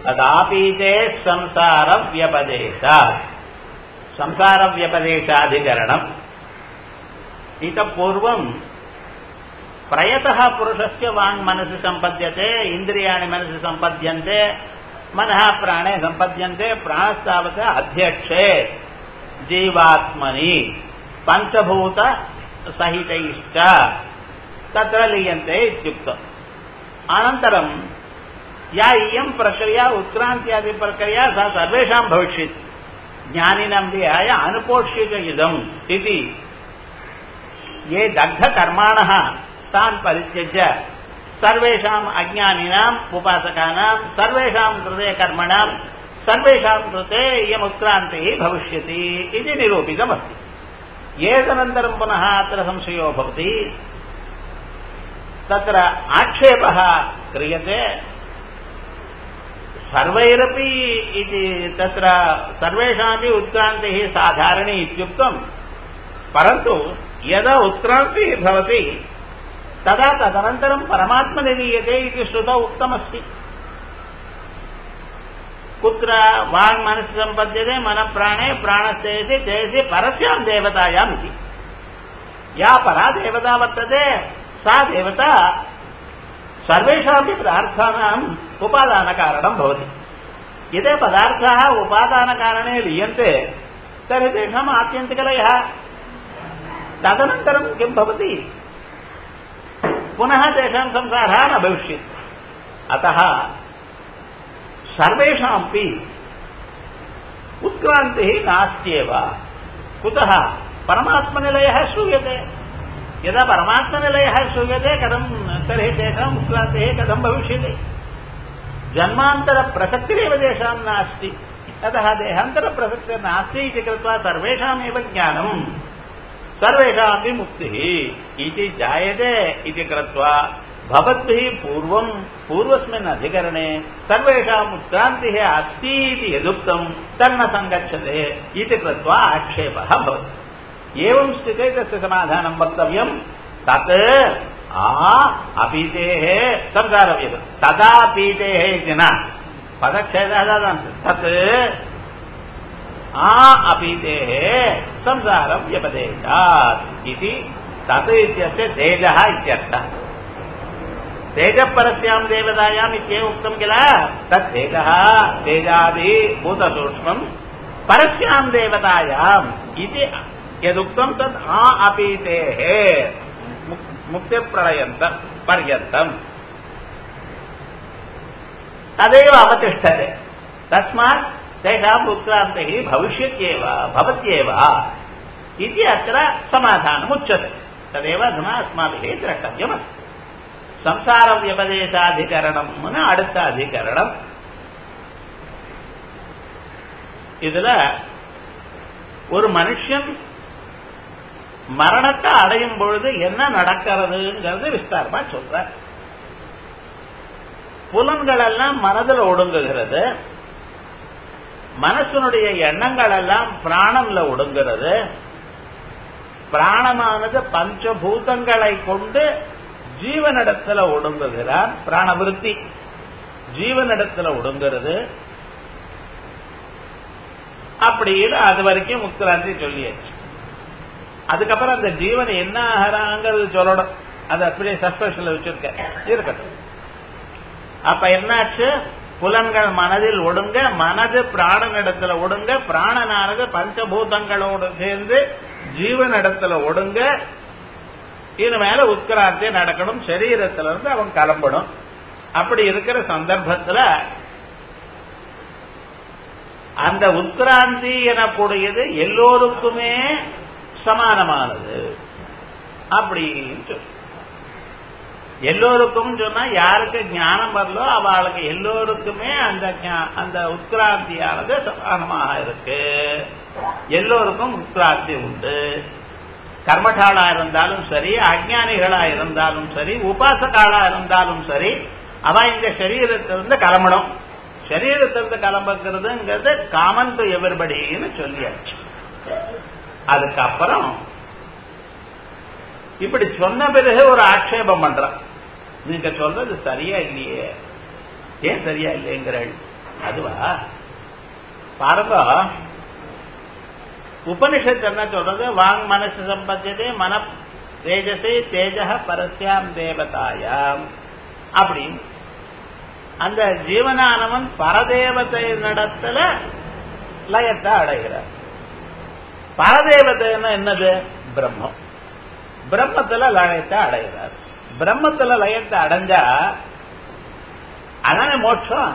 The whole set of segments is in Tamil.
तदापीते संसारव्यपदेशात् संसारव्यपदेशाधिकरणम् इतः पूर्वम् प्रयतः पुरुषस्य वाङ् मनसि सम्पद्यते इन्द्रियाणि मनसि सम्पद्यन्ते मनः प्राणे सम्पद्यन्ते प्राणस्तावत् अध्यक्षे जीवात्मनि पञ्चभूतसहितैश्च तत्र लीयन्ते इत्युक्तम् अनन्तरम् या इयम् प्रक्रिया उत्क्रान्त्यादिप्रक्रिया सा सर्वेषाम् भविष्यति ज्ञानिनम् विहाय अनुपोष्य च इदम् इति ये दग्धकर्माणः तान् परित्यज्य सर्वेषाम् अज्ञानिनाम् उपासकानाम् सर्वेषाम् कृते कर्मणाम् सर्वेषाम् कृते इयमुत्क्रान्तिः भविष्यति इति निरूपितमस्ति एतदनन्तरम् पुनः अत्र संशयो भवति तत्र आक्षेपः क्रियते सर्वैरपि इति तत्र सर्वेषामपि उत्क्रान्तिः साधारणी इत्युक्तम् परन्तु यदा उत्क्रान्तिः भवति तदा तदनन्तरं परमात्मनि लीयते इति श्रुतौ उक्तमस्ति कुत्र वाङ् मनसि सम्पद्यते मनप्राणे प्राणस्तेजसि तेजसि परस्यां देवतायाम् इति या परा देवता वर्तते सा देवता सर्वेषामपि पदार्थानाम् उपादानकारणं भवति यदि पदार्थाः उपादानकारणे लीयन्ते तर्हि तेषाम् आत्यन्तिकलयः तदनन्तरं किं भवति पुनः तेषां संसारः न भविष्यति अतः सर्वेषामपि उत्क्रान्तिः नास्त्येव कुतः परमात्मनिलयः श्रूयते यदा परमात्मनिलयः श्रूयते कथं तर्हि तेषाम् उत्क्रान्तिः कथं भविष्यति जन्मान्तरप्रसक्तिरेव तेषां नास्ति अतः देहान्तरप्रसक्तिर्नास्ति इति कृत्वा सर्वेषामेव ज्ञानम् सर्वेषामपि मुक्तिः इति जायते इति कृत्वा भवद्भिः पूर्वम् पूर्वस्मिन् अधिकरणे सर्वेषाम् उत्क्रान्तिः अस्ति इति यदुक्तम् तन्न सङ्गच्छते इति कृत्वा आक्षेपः भवति एवं स्थिते तस्य समाधानं वक्तव्यम् तत् आ अपीतेः संसारव्यपत् तदा पीतेः इति न पदच्छेदः ददान्ति तत् आ अपीतेः संसारव्यपदेशात् इति तत् इत्यस्य तेजः इत्यर्थः तेजपरस्यां देवतायाम् इत्येव उक्तं किल तत् तेजः तेजादि भूतसूक्ष्मम् परस्यां देवतायाम् इति यदुक्तं तत् आ अपीतेः मुक्तिप्रलयन्त पर्यन्तम् तदेव अवतिष्ठते तस्मात् तेषाम् उत्क्रान्तिः भविष्यत्येव भवत्येव इति अत्र समाधानमुच्यते तदेव अधुना अस्माभिः द्रष्टव्यमस्ति சம்சாரவியபதேசாதிகரணம்னு அடுத்த அதிகரணம் இதுல ஒரு மனுஷன் மரணத்தை அடையும் பொழுது என்ன நடக்கிறதுங்கிறது விஸ்தாரமா சொல்ற புலன்கள் எல்லாம் மனதில் ஒடுங்குகிறது மனசனுடைய எண்ணங்கள் எல்லாம் பிராணம்ல ஒடுங்கிறது பிராணமானது பஞ்சபூதங்களை கொண்டு ஜீவனிடத்துல ஒடுங்குகிறார் பிராணவிருத்தி ஜீவனிடத்துல ஒடுங்கிறது அப்படின்னு அது வரைக்கும் முக்திராந்தி சொல்லியாச்சு அதுக்கப்புறம் அந்த ஜீவன் என்ன ஆகிறாங்கிறது சொல்லணும் அது அப்படியே சஸ்பென்ஷன்ல வச்சிருக்க இருக்கட்டும் அப்ப என்னாச்சு புலன்கள் மனதில் ஒடுங்க மனது பிராணனிடத்துல ஒடுங்க பிராணனானது பஞ்சபூதங்களோடு சேர்ந்து ஜீவனிடத்துல ஒடுங்க இது மேல உட்கிராந்தி நடக்கணும் சரீரத்துல இருந்து அவன் கிளம்பணும் அப்படி இருக்கிற சந்தர்ப்பத்துல அந்த உட்கிராந்தி எனக்கூடியது எல்லோருக்குமே சமானமானது அப்படின்னு சொல்லு எல்லோருக்கும் சொன்னா யாருக்கு ஞானம் வரலோ அவளுக்கு எல்லோருக்குமே அந்த அந்த உட்கிராந்தியானது சமானமாக இருக்கு எல்லோருக்கும் உட்கிராந்தி உண்டு கர்மட்டாளா இருந்தாலும் சரி அஜானிகளா இருந்தாலும் சரி உபாசகாளா இருந்தாலும் சரி அவ இந்த சரீரத்திலிருந்து கிளம்பணும் சரீரத்திலிருந்து கிளம்புறதுங்கிறது காமன் டு எவர்படின்னு சொல்லியாச்சு அதுக்கப்புறம் இப்படி சொன்ன பிறகு ஒரு ஆட்சேபம் பண்றான் நீங்க சொல்றது சரியா இல்லையே ஏன் சரியா இல்லைங்கிறாள் அதுவா பாருங்க உபனிஷத் என்ன சொல்றது வாங் மனசு சம்பத்தியதே மன தேஜசே தேஜ பரஸ்யாம் தேவதாயாம் அப்படின்னு அந்த ஜீவனானவன் பரதேவத்தை நடத்தல லயத்தை அடைகிறார் பரதேவதைன்னா என்னது பிரம்மம் பிரம்மத்துல லயத்தை அடைகிறார் பிரம்மத்துல லயத்தை அடைஞ்சா அதானே மோட்சம்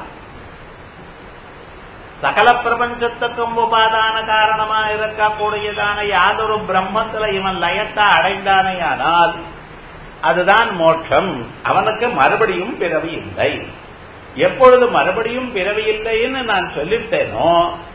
சகல பிரபஞ்சத்துக்கும் உபாதான காரணமா இருக்கக்கூடியதான யாதொரு பிரம்மத்துல இவன் லயத்தை அடைந்தானேயானால் அதுதான் மோட்சம் அவனுக்கு மறுபடியும் பிறவி இல்லை எப்பொழுது மறுபடியும் பிறவி இல்லைன்னு நான் சொல்லிவிட்டேனோ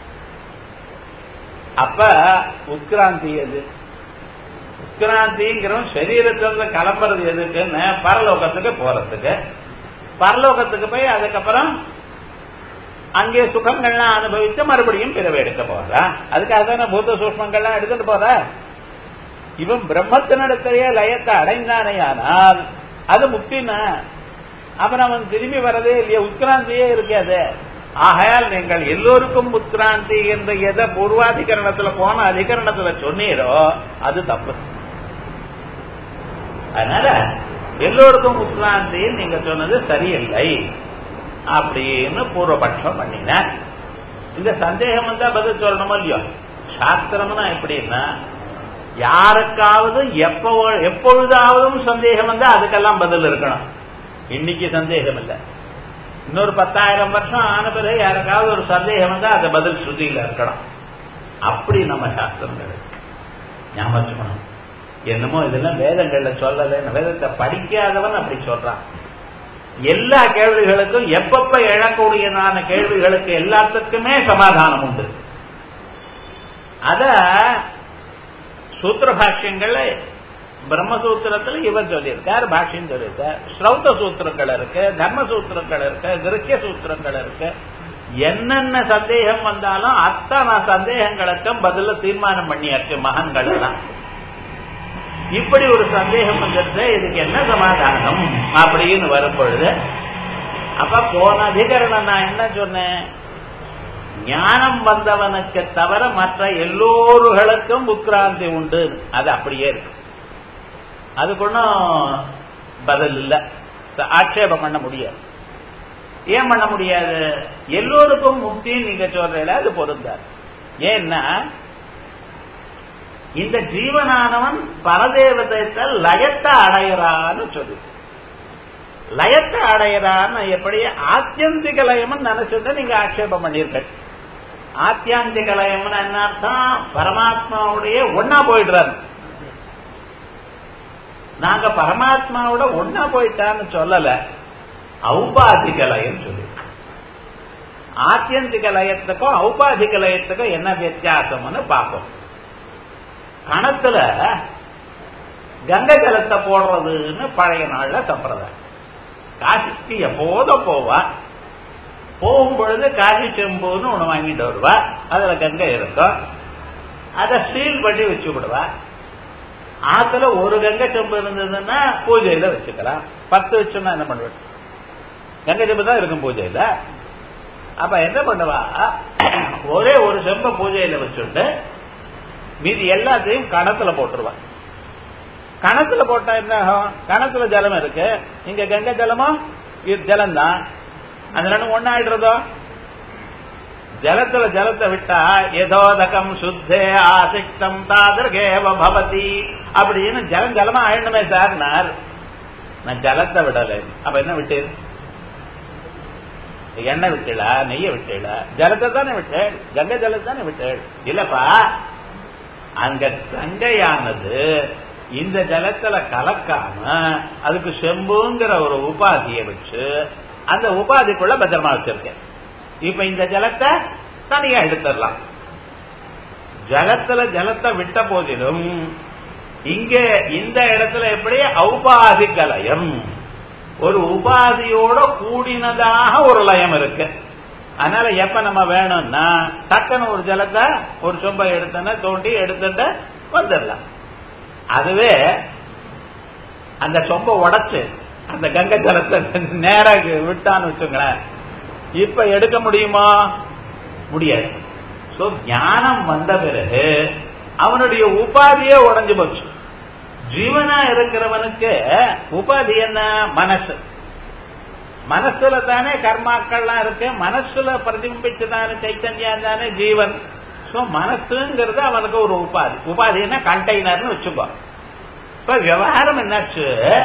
அப்ப உட்கிராந்தி எது உட்கிராந்திங்கிறவன் சரீரத்திலிருந்து கிளம்புறது எதுக்குன்னு பரலோகத்துக்கு போறதுக்கு பரலோகத்துக்கு போய் அதுக்கப்புறம் அங்கே சுகங்கள்லாம் அனுபவித்து மறுபடியும் பிறவை எடுக்க போறா அதுக்காக தானே பூத சூஷ்மங்கள்லாம் எடுத்துட்டு போற இவன் பிரம்மத்தினிடத்திலேயே லயத்தை அடைந்தானேயானால் அது முக்தினா அப்புறம் அவன் திரும்பி வரதே இல்லையா உட்கிராந்தியே இருக்காது ஆகையால் நீங்கள் எல்லோருக்கும் உட்கிராந்தி என்ற எதை பூர்வாதிகரணத்துல போன அதிகரணத்துல சொன்னீரோ அது தப்பு அதனால எல்லோருக்கும் உட்கிராந்தி நீங்க சொன்னது சரியில்லை அப்படின்னு பூர்வபட்சம் பண்ணின இந்த சந்தேகம் வந்தா பதில் சொல்லணுமோ இல்லையோ சாஸ்திரம்னா எப்படின்னா யாருக்காவது எப்போ எப்பொழுதாவதும் சந்தேகம் வந்தா அதுக்கெல்லாம் பதில் இருக்கணும் இன்னைக்கு சந்தேகம் இல்லை இன்னொரு பத்தாயிரம் வருஷம் ஆன பிறகு யாருக்காவது ஒரு சந்தேகம் வந்தா அது பதில் ஸ்ருதியில இருக்கணும் அப்படி நம்ம சாஸ்திரங்கள் ஞாபகம் என்னமோ இதெல்லாம் வேதங்கள்ல சொல்லல வேதத்தை படிக்காதவன் அப்படி சொல்றான் எல்லா கேள்விகளுக்கும் எப்பப்ப எழக்கூடியதான கேள்விகளுக்கு எல்லாத்துக்குமே சமாதானம் உண்டு அத சூத்திர பாஷ்யங்கள்ல பிரம்மசூத்திரத்துல இவர் சொல்லியிருக்கார் பாஷ்யம் சொல்லியிருக்கார் ஸ்ரௌத சூத்திரங்கள் இருக்கு தர்ம சூத்திரங்கள் இருக்கு கிருக்கிய சூத்திரங்கள் இருக்கு என்னென்ன சந்தேகம் வந்தாலும் அத்தனை சந்தேகங்களுக்கும் பதில தீர்மானம் பண்ணியாச்சு மகன்கள் எல்லாம் இப்படி ஒரு சந்தேகம் வந்துருது இதுக்கு என்ன சமாதானம் அப்படின்னு வரும்பொழுது அப்ப போன அதிகரணம் நான் என்ன சொன்னேன் ஞானம் வந்தவனுக்கு தவிர மற்ற எல்லோருகளுக்கும் உட்கிராந்தி உண்டு அது அப்படியே இருக்கு அதுக்கு ஒன்றும் பதில் இல்லை ஆட்சேபம் பண்ண முடியாது ஏன் பண்ண முடியாது எல்லோருக்கும் முக்தி நீங்க சொல்றீங்கள அது பொருந்தாது ஏன்னா இந்த ஜீவனானவன் பரதேவதத்தை லயத்தை அடையிறான்னு சொல்லு லயத்தை அடையிறான்னு எப்படி ஆத்தியந்திக லயம்னு நினைச்சத நீங்க ஆட்சேபம் பண்ணிருக்க ஆத்தியாந்திக லயம்னு என்ன அர்த்தம் பரமாத்மாவுடைய ஒன்னா போயிடுறாரு நாங்க பரமாத்மாவோட ஒன்னா போயிட்டான்னு சொல்லல ஔபாதிக லயம் சொல்லி ஆத்தியந்திக லயத்துக்கும் ஔபாதிக லயத்துக்கும் என்ன வித்தியாசம்னு பார்ப்போம் கணத்துல கங்கை ஜலத்தை போடுறதுன்னு பழைய நாள்ல சம்பிரதாயம் காசிக்கு எப்போதும் போவா போகும் பொழுது காசி செம்புன்னு ஒண்ணு வாங்கிட்டு வருவா அதுல கங்கை இருக்கும் அதை சீல் பண்ணி வச்சு விடுவா ஆத்துல ஒரு கங்கை செம்பு இருந்ததுன்னா பூஜையில வச்சுக்கலாம் பத்து வச்சோம்னா என்ன பண்ணுவேன் கங்கை செம்பு தான் இருக்கும் பூஜையில அப்ப என்ன பண்ணுவா ஒரே ஒரு செம்ப பூஜையில வச்சுட்டு மீதி எல்லாத்தையும் கணத்துல போட்டுருவா கணத்துல போட்டா என்ன ஆகும் கணத்துல ஜலம் இருக்கு இங்க கங்கை ஜலமோ இது ஜலம் தான் அது ரெண்டும் ஒன்னாயிடுறதோ ஜலத்துல ஜலத்தை விட்டா ஏதோதகம் சுத்தே ஆசிக்தம் தாதர்கேவ பவதி அப்படின்னு ஜலம் ஜலமா ஆயிடணுமே சார் நான் ஜலத்தை விடல அப்ப என்ன விட்டு எண்ணெய் விட்டுல நெய்ய விட்டுல ஜலத்தை தானே விட்டேள் கங்கை ஜலத்தை தானே விட்டேள் இல்லப்பா அங்க கங்கையானது இந்த ஜலத்துல கலக்காம அதுக்கு செம்புங்கிற ஒரு உபாதியை வச்சு அந்த உபாதிக்குள்ள பத்திரமா வச்சிருக்கேன் இப்ப இந்த ஜலத்தை தனியா எடுத்துடலாம் ஜலத்துல ஜலத்தை விட்ட போதிலும் இங்க இந்த இடத்துல எப்படி ஔபாதிக லயம் ஒரு உபாதியோட கூடினதாக ஒரு லயம் இருக்கு அதனால எப்ப நம்ம வேணும்னா டக்குன்னு ஒரு ஜலத்தை ஒரு சொம்பை எடுத்தோன்னா தோண்டி எடுத்துட்டு வந்துடலாம் அதுவே அந்த சொம்பை உடைச்சு அந்த கங்கை ஜலத்தை நேராக விட்டான்னு வச்சுங்களேன் இப்ப எடுக்க முடியுமா முடியாது சோ ஞானம் வந்த பிறகு அவனுடைய உபாதியே உடஞ்சு போச்சு ஜீவனா இருக்கிறவனுக்கு உபாதி என்ன மனசு மனசுல தானே கர்மாக்கள்லாம் இருக்கு மனசுல பிரதிபிம்பிச்சுதானே சைத்தன்யம் தானே ஜீவன் சோ மனசுங்கிறது அவனுக்கு ஒரு உபாதி உபாதின்னா கண்டெய்னர்னு வச்சுக்கோ இப்ப விவகாரம் என்னாச்சு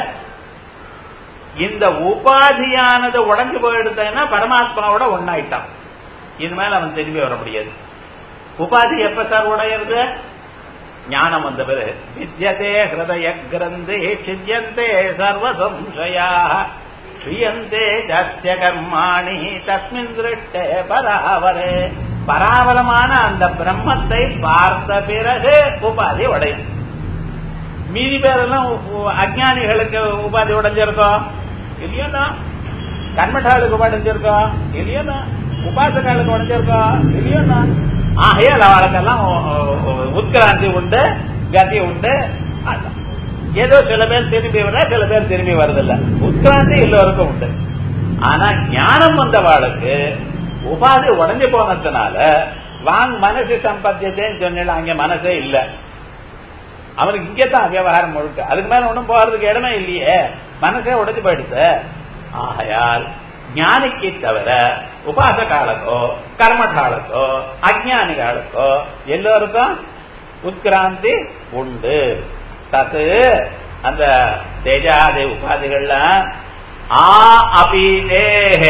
இந்த உபாதியானது உடஞ்சு போயிடுதுன்னா பரமாத்மாவோட ஒன்னாயிட்டான் இது மேல அவன் திரும்பி வர முடியாது உபாதி எப்ப சார் உடையிறது ஞானம் வந்த பிறகு வித்யதே ஹிருதய கிரந்தே சித்தியந்தே சர்வ சம்சயா ஸ்ரீயந்தே ஜாஸ்ய கர்மாணி தஸ்மின் திருஷ்டே பராவரே பராவரமான அந்த பிரம்மத்தை பார்த்த பிறகு உபாதி உடையும் மீதி பேரெல்லாம் அஜானிகளுக்கு உபாதி உடைஞ்சிருக்கோம் இல்லையோண்ணா கண்மட்டாளுக்கு உடைஞ்சிருக்கோம் இல்லையோண்ணா உபாசகாலுக்கு உடைஞ்சிருக்கோம் இல்லையோண்ணா ஆகையால் அவளுக்கெல்லாம் உட்கிராந்தி உண்டு கதி உண்டு அதான் ஏதோ சில பேர் திரும்பி வர சில பேர் திரும்பி வரதில்ல உட்கிராந்தி எல்லோருக்கும் உண்டு ஆனா ஞானம் வந்தவாளுக்கு உபாதி உடஞ்சு போனதுனால வாங் மனசு சம்பத்தியத்தைன்னு சொன்ன அங்க மனசே இல்ல அவனுக்கு இங்கதான் விவகாரம் முழுக்க அதுக்கு மேல ஒண்ணும் போறதுக்கு இடமே இல்லையே மனசே உடைஞ்சு போயிடுது ஆகையால் ஞானிக்கு தவிர உபாசகாலக்கோ கர்மகாலக்கோ அஜானிகளுக்கோ எல்லோருக்கும் உட்கிராந்தி உண்டு தத்து அந்த தேஜாதி உபாதிகள்ல ஆ அபீதே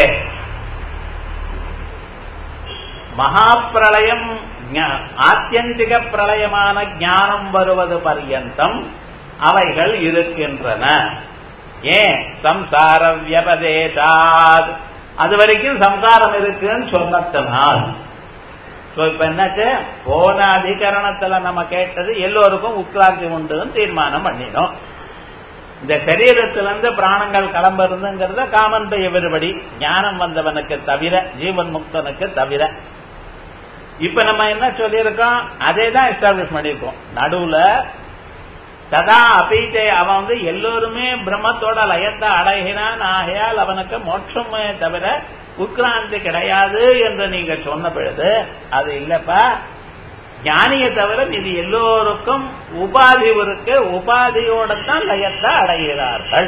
மகாப்பிரளயம் ஆத்தியந்திக பிரளயமான ஞானம் வருவது பர்யந்தம் அவைகள் இருக்கின்றன ஏன் சம்சார வியபதேசாத் அது வரைக்கும் சம்சாரம் இருக்குன்னு சொன்னதனால் இப்ப என்னாச்சு போன அதிகரணத்துல நம்ம கேட்டது எல்லோருக்கும் உட்கிராந்தி உண்டுன்னு தீர்மானம் பண்ணினோம் இந்த சரீரத்திலிருந்து பிராணங்கள் கிளம்புறதுங்கிறத காமன் பை எவருபடி ஞானம் வந்தவனுக்கு தவிர ஜீவன் முக்தனுக்கு தவிர இப்ப நம்ம என்ன சொல்லியிருக்கோம் அதே தான் எஸ்டாப்ளிஷ் பண்ணியிருக்கோம் நடுவுல ததா அப்பீட்டே அவன் வந்து எல்லோருமே பிரம்மத்தோட லயத்தை அடைகிறான் ஆகையால் அவனுக்கு மோட்சமே தவிர உட்கிராந்தி கிடையாது என்று நீங்க சொன்ன பொழுது அது இல்லப்பா ஞானியை தவிர இது எல்லோருக்கும் உபாதி இருக்கு உபாதியோட தான் லயத்தை அடைகிறார்கள்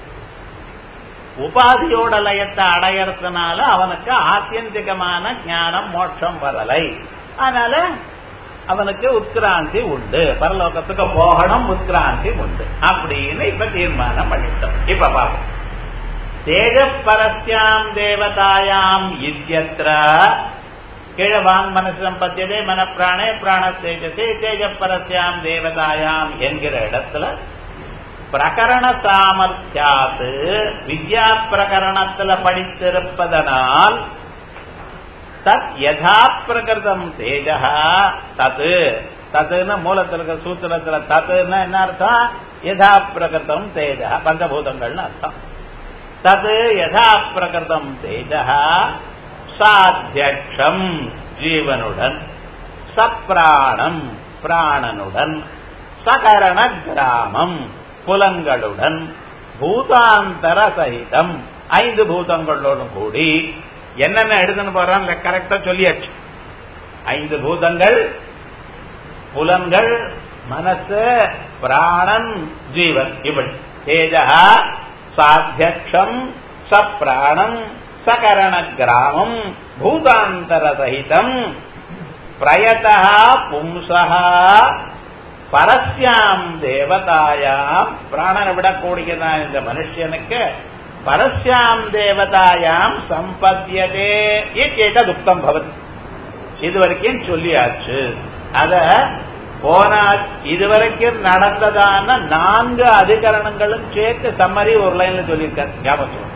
உபாதியோட லயத்தை அடையறதுனால அவனுக்கு ஆத்தியந்திகமான ஞானம் மோட்சம் வரலை அதனால அவனுக்கு உட்கிராந்தி உண்டு பரலோகத்துக்கு போகணும் உட்கிராந்தி உண்டு அப்படின்னு இப்ப தீர்மானம் பண்ணிட்டோம் இப்ப பாப்போம் தேஜப்பரஸ்யாம் தேவதாயாம் இத்தியத்திர கீழே வாங் மனசு சம்பத்தியதே மன பிராணே பிராண தேஜசே தேஜப்பரஸ்யாம் தேவதாயாம் என்கிற இடத்துல பிரகரண சாமர்த்தியாத்து வித்யா பிரகரணத்துல படித்திருப்பதனால் தத் யதா பிரகிருதம் தேஜா தத்து தத்துன்னு மூலத்தில் இருக்கிற சூத்திரத்துல தத்துன்னா என்ன அர்த்தம் யதா பிரகிருதம் தேஜா பஞ்சபூதங்கள்னு அர்த்தம் தது யதா பிரகிருதம் தேஜா சாத்தியக்ஷம் ஜீவனுடன் சப்ராணம் பிராணனுடன் சகரண கிராமம் புலங்களுடன் பூதாந்தர சகிதம் ஐந்து பூதங்களோடும் கூடி என்னென்ன எடுத்துன்னு போறான் கரெக்டா சொல்லியாச்சு ஐந்து பூதங்கள் புலன்கள் மனசு பிராணன் ஜீவன் இப்படி தேஜா சாத்தியக்ஷம் சப்ராணம் சகரண கிராமம் பூதாந்தர சகிதம் பிரயதா பும்சா பரஸ்யாம் தேவதாயாம் பிராணனை விடக்கூடியதான் இந்த மனுஷனுக்கு பரஸ்யாம் தேவதாயாம் சம்பத்தியதே கேட்ட துக்கம் பவத் இதுவரைக்கும் சொல்லியாச்சு அத போனா இதுவரைக்கும் நடந்ததான நான்கு அதிகரணங்களும் சேர்த்து சம்மரி ஒரு லைன்ல சொல்லியிருக்காரு ஞாபகம்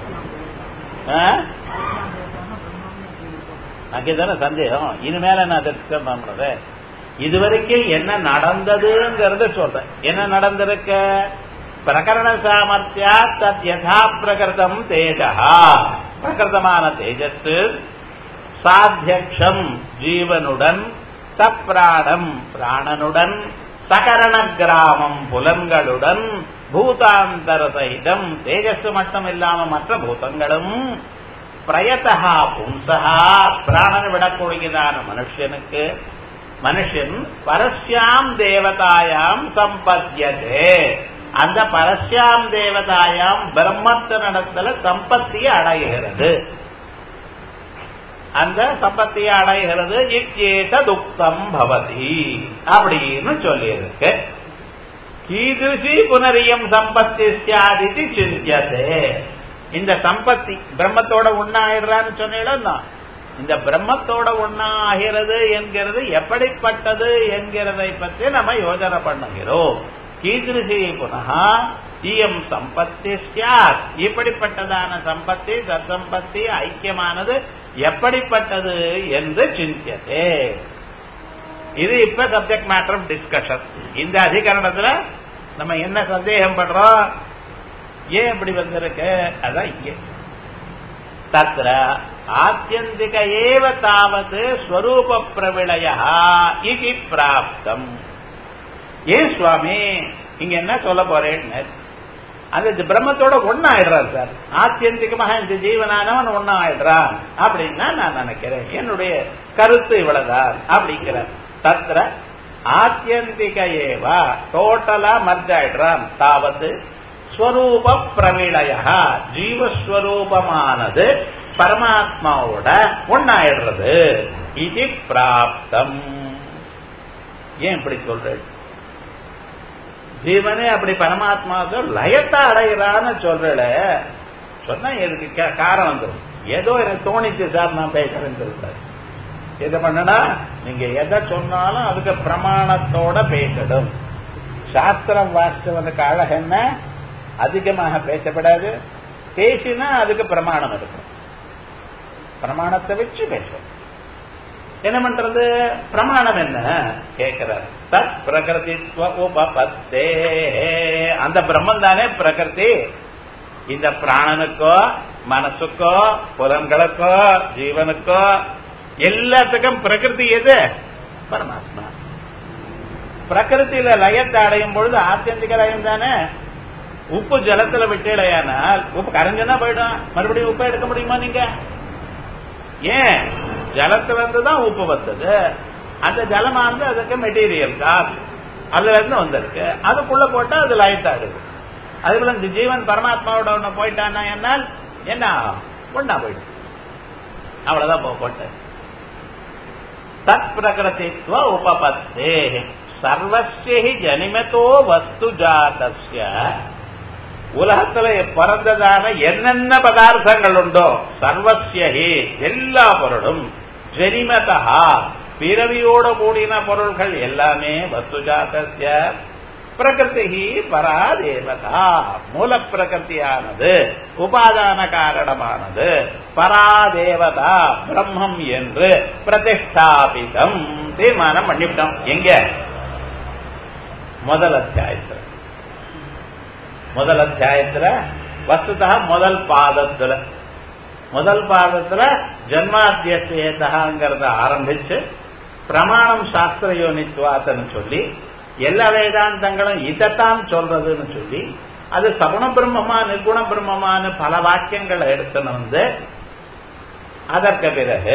அங்கேதானே சந்தேகம் இனிமேல நான் டிஸ்கஸ் பண்றது இதுவரைக்கும் என்ன நடந்ததுங்கிறத சொல்றேன் என்ன நடந்திருக்க பிரகரண சாமர்த்தியா தத் யதா பிரகிருதம் தேஜா பிரகிருதமான தேஜஸ் சாத்தியக்ஷம் ஜீவனுடன் சப்ராணம் பிராணனுடன் சகரண கிராமம் புலன்களுடன் பூதாந்தர சகிதம் தேஜஸ் மட்டும் இல்லாம மற்ற பூதங்களும் பிரயத்தா பும்சா பிராணனை விடக்கூடியதான மனுஷனுக்கு மனுஷன் பரஸ்யாம் தேவதாயாம் சம்பத்தியதே அந்த பரஸ்யாம் தேவதாயாம் பிரம்மத்தினிடத்துல சம்பத்தியை அடைகிறது அந்த சம்பத்தியை அடைகிறது இச்சேத துக்தம் பவதி அப்படின்னு சொல்லியிருக்கு கீதுஷி புனரியம் சம்பத்தி சியாதிதி சிந்தியதே இந்த சம்பத்தி பிரம்மத்தோட ஒன்னாயிடுறான்னு சொன்னீங்கன்னா இந்த பிரம்மத்தோட ஒன்னா ஆகிறது என்கிறது எப்படிப்பட்டது என்கிறதை பற்றி நம்ம யோஜனை பண்ணுகிறோம் கீதிருஷி புனகா இயம் சம்பத்தி சியாத் இப்படிப்பட்டதான சம்பத்தி சத்சம்பத்தி ஐக்கியமானது எப்படிப்பட்டது என்று சிந்தியதே இது இப்ப சப்ஜெக்ட் மேட்டர் ஆஃப் டிஸ்கஷன் இந்த அதிகரணத்துல நம்ம என்ன சந்தேகம் பண்றோம் ஏன் இப்படி வந்திருக்கு அதான் இங்கே தத்திர ஆத்தியந்திக ஏவ தாவது ஸ்வரூப பிரவிளய இது பிராப்தம் ஏன் சுவாமி இங்க என்ன சொல்ல போறேன்னு அந்த பிரம்மத்தோட ஒன்னாயிடுறான் சார் ஆத்தியந்திகமாக இந்த ஜீவனானவன் ஒன்னாயிடுறான் அப்படின்னா நான் நினைக்கிறேன் என்னுடைய கருத்து இவ்வளவுதான் அப்படிங்கிற தத்திர ஆத்தியந்திக ஏவா டோட்டலா மர்ஜ் ஆயிடுறான் தாவது ஸ்வரூப பிரவிளய ஜீவஸ்வரூபமானது பரமாத்மாவோட ஒன்னாயிடுறது இது பிராப்தம் ஏன் இப்படி சொல்றேன் ஜீவனே அப்படி பரமாத்மாவுக்கு லயத்தை அடைகிறான்னு சொல்றல சொன்னா இதுக்கு காரணம் வந்துடும் ஏதோ எனக்கு தோணிச்சு சார் நான் பேசுறேன்னு சொல்றாரு இதை பண்ணனா நீங்க எதை சொன்னாலும் அதுக்கு பிரமாணத்தோட பேசணும் சாஸ்திரம் வாஸ்தவனுக்கு அழகு என்ன அதிகமாக பேசப்படாது பேசினா அதுக்கு பிரமாணம் இருக்கும் பிரமாணத்தை வச்சு பேசும் என்ன பண்றது பிரமாணம் என்ன கேட்கிறார் தத் பிரகிருதித்வ உபபத்தே அந்த பிரம்மன் தானே பிரகிருதி இந்த பிராணனுக்கோ மனசுக்கோ புலன்களுக்கோ ஜீவனுக்கோ எல்லாத்துக்கும் பிரகிருதி எது பரமாத்மா பிரகிருத்தில லயத்தை அடையும் பொழுது ஆத்தியந்திக லயம் தானே உப்பு ஜலத்துல விட்டுடையானால் உப்பு கரைஞ்சுனா போயிடும் மறுபடியும் உப்பு எடுக்க முடியுமா நீங்க ஏன் ஜலத்துல இருந்து தான் உப்பு வந்தது அந்த ஜலமா இருந்து அதுக்கு மெட்டீரியல் காசு அதுல இருந்து வந்திருக்கு அதுக்குள்ள போட்டா அது லயத்தாடுது அதுக்குள்ள இந்த ஜீவன் பரமாத்மாவோட ஒண்ணு போயிட்டான்னா என்னால் என்ன ஒன்னா போயிடும் அவ்வளவுதான் போட்ட தத் பிரகிருதித்வ உபபத்தே சர்வசிய ஜனிமத்தோ வஸ்து ஜாதஸ்ய உலகத்துல பிறந்ததான என்னென்ன பதார்த்தங்கள் உண்டோ சர்வசியஹி எல்லா பொருளும் ஜனிமதா பிறவியோட கூடின பொருள்கள் எல்லாமே வஸ்துஜாத்திய பிரகிருதி பரா தேவதா மூல பிரகிருதியானது உபாதான காரணமானது பராதேவதா பிரம்மம் என்று பிரதிஷ்டாபிதம் தீர்மானம் பண்ணிவிட்டோம் எங்க முதல் அத்தியாயத்தில் முதல் அத்தியாயத்துல வஸ்துதா முதல் பாதத்துல முதல் பாதத்துல ஜன்மாத்தியத்தேதகாங்கிறத ஆரம்பிச்சு பிரமாணம் சாஸ்திர யோனித்வாத்தன்னு சொல்லி எல்லா வேதாந்தங்களும் இதைத்தான் சொல்றதுன்னு சொல்லி அது சகுண பிரம்மமா நிர்குண பிரம்மமானு பல வாக்கியங்களை எடுத்துன்னு வந்து அதற்கு பிறகு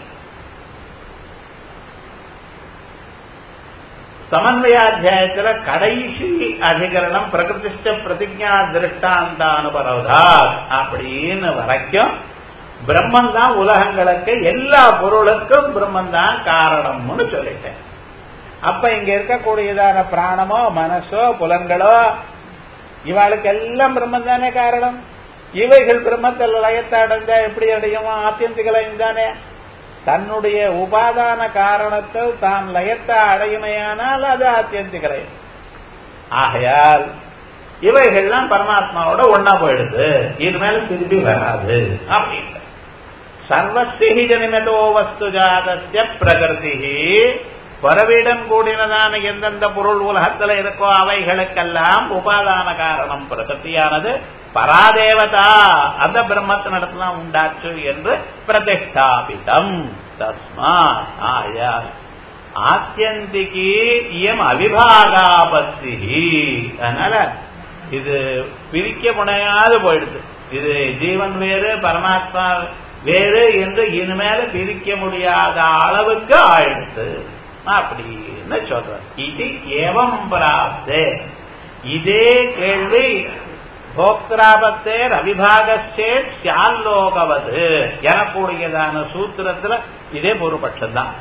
சமன்வயாத்தியாயத்துல கடைசி அதிகரணம் பிரகிருதிஷ்ட பிரதிஜா திருஷ்டாந்தானுபரவதா அப்படின்னு வரைக்கும் பிரம்மன் தான் உலகங்களுக்கு எல்லா பொருளுக்கும் பிரம்மன் தான் காரணம்னு சொல்லிட்டேன் அப்ப இங்க இருக்கக்கூடியதான பிராணமோ மனசோ புலன்களோ இவாளுக்கு எல்லாம் பிரம்மன் தானே காரணம் இவைகள் பிரம்மத்தில் லயத்தை அடைஞ்சா எப்படி அடையுமோ ஆத்தியந்திக லயம் தானே தன்னுடைய உபாதான காரணத்தில் தான் லயத்தை அடையுமையானால் அது ஆத்தியந்திக லயம் ஆகையால் இவைகள்லாம் பரமாத்மாவோட ஒன்னா போயிடுது இது மேல திருப்பி வராது அப்படின்னு சர்வசிஹி ஜனிமதோ வஸ்து ஜாதஸ்ய பிரகிருதி பரவிடம் கூடினதான எந்தெந்த பொருள் உலகத்துல இருக்கோ அவைகளுக்கெல்லாம் உபாதான காரணம் பிரகிருத்தியானது பராதேவதா அந்த பிரம்மத்தினிடத்துலாம் உண்டாச்சு என்று பிரதிஷ்டாபிதம் தஸ்மா ஆயா ஆத்தியந்திகி இயம் அவிபாகாபத்தி அதனால இது பிரிக்க முனையாது போயிடுது இது ஜீவன் வேறு பரமாத்மா வேறு என்று இனிமேல பிரிக்க முடியாத அளவுக்கு ஆயிடுத்து அப்படின்னு சொல்ற இது ஏவம் பிராப்தே இதே கேள்வி போக்திராபத்தேர் அவிபாகச்சே சியால்லோகவது எனக்கூடியதான சூத்திரத்துல இதே பூர்வபட்சம் தான்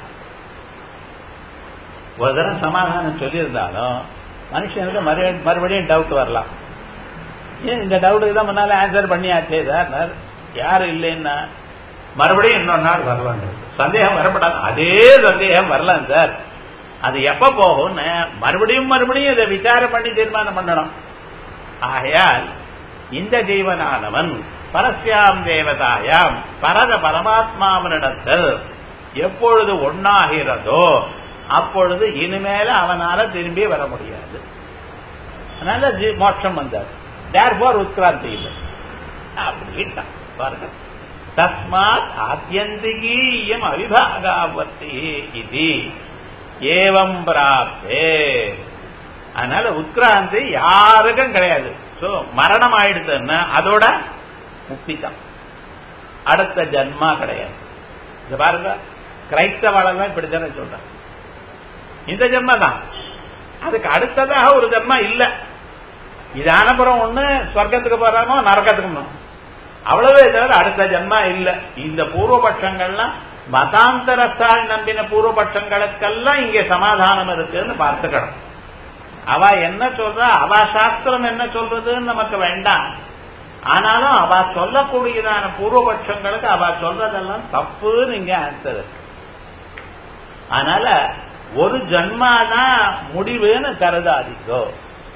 ஒரு தரம் சமாதானம் சொல்லியிருந்தாலும் மனுஷனுக்கு மறுபடியும் டவுட் வரலாம் ஏன் இந்த டவுட்டுக்கு தான் முன்னால ஆன்சர் பண்ணியாச்சே சார் யாரும் இல்லைன்னா மறுபடியும் இன்னொரு நாள் வரலாம் சந்தேகம் வரப்படாது அதே சந்தேகம் வரலாம் சார் அது எப்ப போகும்னு மறுபடியும் மறுபடியும் இதை விசாரம் பண்ணி தீர்மானம் பண்ணணும் ஆகையால் இந்த ஜீவனானவன் பரஸ்யாம் தேவதாயாம் பரத பரமாத்மாவனிடத்தில் எப்பொழுது ஒன்னாகிறதோ அப்பொழுது இனிமேல அவனால திரும்பி வர முடியாது அதனால மோட்சம் வந்தார் தேர் போர் உத்கிராந்தி இல்லை அப்படின்ட்டான் பாருங்க தஸ்மாத் ஆத்தியந்திகீயம் அவிபாகாவர்த்தி இது ஏவம் பிராப்தே அதனால உத்கிராந்தி யாருக்கும் கிடையாது சோ மரணம் ஆயிடுதுன்னா அதோட முக்தி தான் அடுத்த ஜன்மா கிடையாது இது பாருங்க கிரைஸ்தவாளெல்லாம் இப்படித்தானே சொல்றாங்க இந்த ஜென்ம தான் அதுக்கு அடுத்ததாக ஒரு ஜென்மா இல்ல இது அனுப்புறம் ஒண்ணு சொர்க்கத்துக்கு போறானோ நரக்கத்துக்கு அவ்வளவே தவிர அடுத்த ஜென்மா இல்ல இந்த பூர்வபட்சங்கள்லாம் மதாந்தரத்தால் நம்பின பூர்வபட்சங்களுக்கெல்லாம் இங்கே சமாதானம் இருக்குன்னு பார்த்துக்கணும் அவ என்ன சொல்றா அவ சாஸ்திரம் என்ன சொல்றதுன்னு நமக்கு வேண்டாம் ஆனாலும் அவ சொல்லக்கூடியதான பூர்வபட்சங்களுக்கு அவ சொல்றதெல்லாம் தப்புன்னு இங்க ஆன்சர் இருக்கு அதனால ஒரு ஜன்மாதான் முடிவுன்னு கருதாதிக்கோ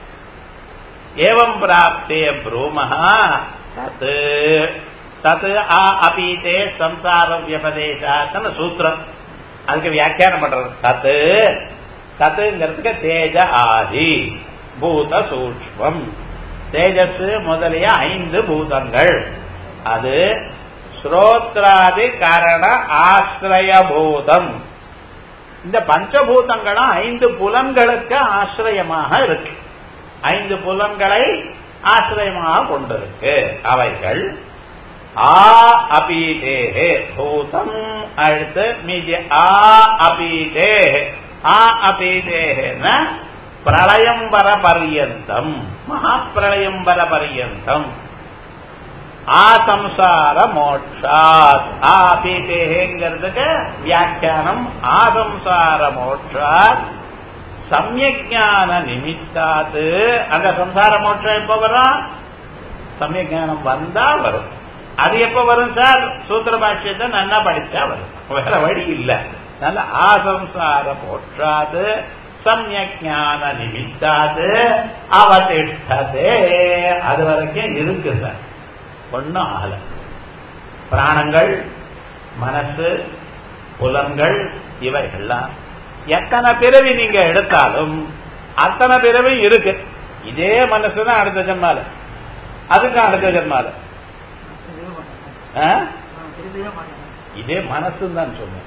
ஏவம் பிராப்தே ப்ரூமஹா தத் தத் ஆ அபீதே சம்சார வியபதேசாத்தன சூத்திரம் அதுக்கு வியாக்கியானம் பண்றது தத்து தத்துங்கிறதுக்கு தேஜ ஆதி பூத சூக்மம் தேஜஸ் முதலிய ஐந்து பூதங்கள் அது ஸ்ரோத்ராதி கரண ஆசிரய பூதம் இந்த பஞ்சபூதங்களும் ஐந்து புலன்களுக்கு ஆசிரியமாக இருக்கு ஐந்து புலன்களை ஆசிரியமாக கொண்டிருக்கு அவைகள் ஆ அபீதேஹே பூதம் அடுத்து மீதி ஆ அபீதேஹே ஆ அபீதேஹேன பிரளயம்பர பர்யந்தம் மகாப்பிரளயம்பர பர்யந்தம் ஆசம்சார மோட்சாத் ஆபீதேங்கிறதுக்கு வியாக்கியானம் ஆசம்சார மோட்சாத் சமயஜான நிமித்தாது அந்த சம்சார மோட்சம் எப்ப வரும் சமயஜானம் வந்தா வரும் அது எப்ப வரும் சார் சூத்திர பாஷ்யத்தை நல்லா படிச்சா வரும் வேற வழி இல்ல நல்ல ஆசம்சார மோட்சாது சமயஜான நிமித்தாது அவதிஷ்டதே அது வரைக்கும் இருக்கு சார் ஒன்னும் ஆகல பிராணங்கள் மனசு புலன்கள் இவைகள்லாம் எத்தனை பிறவி நீங்க எடுத்தாலும் அத்தனை பிறவி இருக்கு இதே மனசுதான் அடுத்த ஜென்மால அதுக்கு அடுத்த ஜென்மால இதே மனசுன்னு தான் சொன்னேன்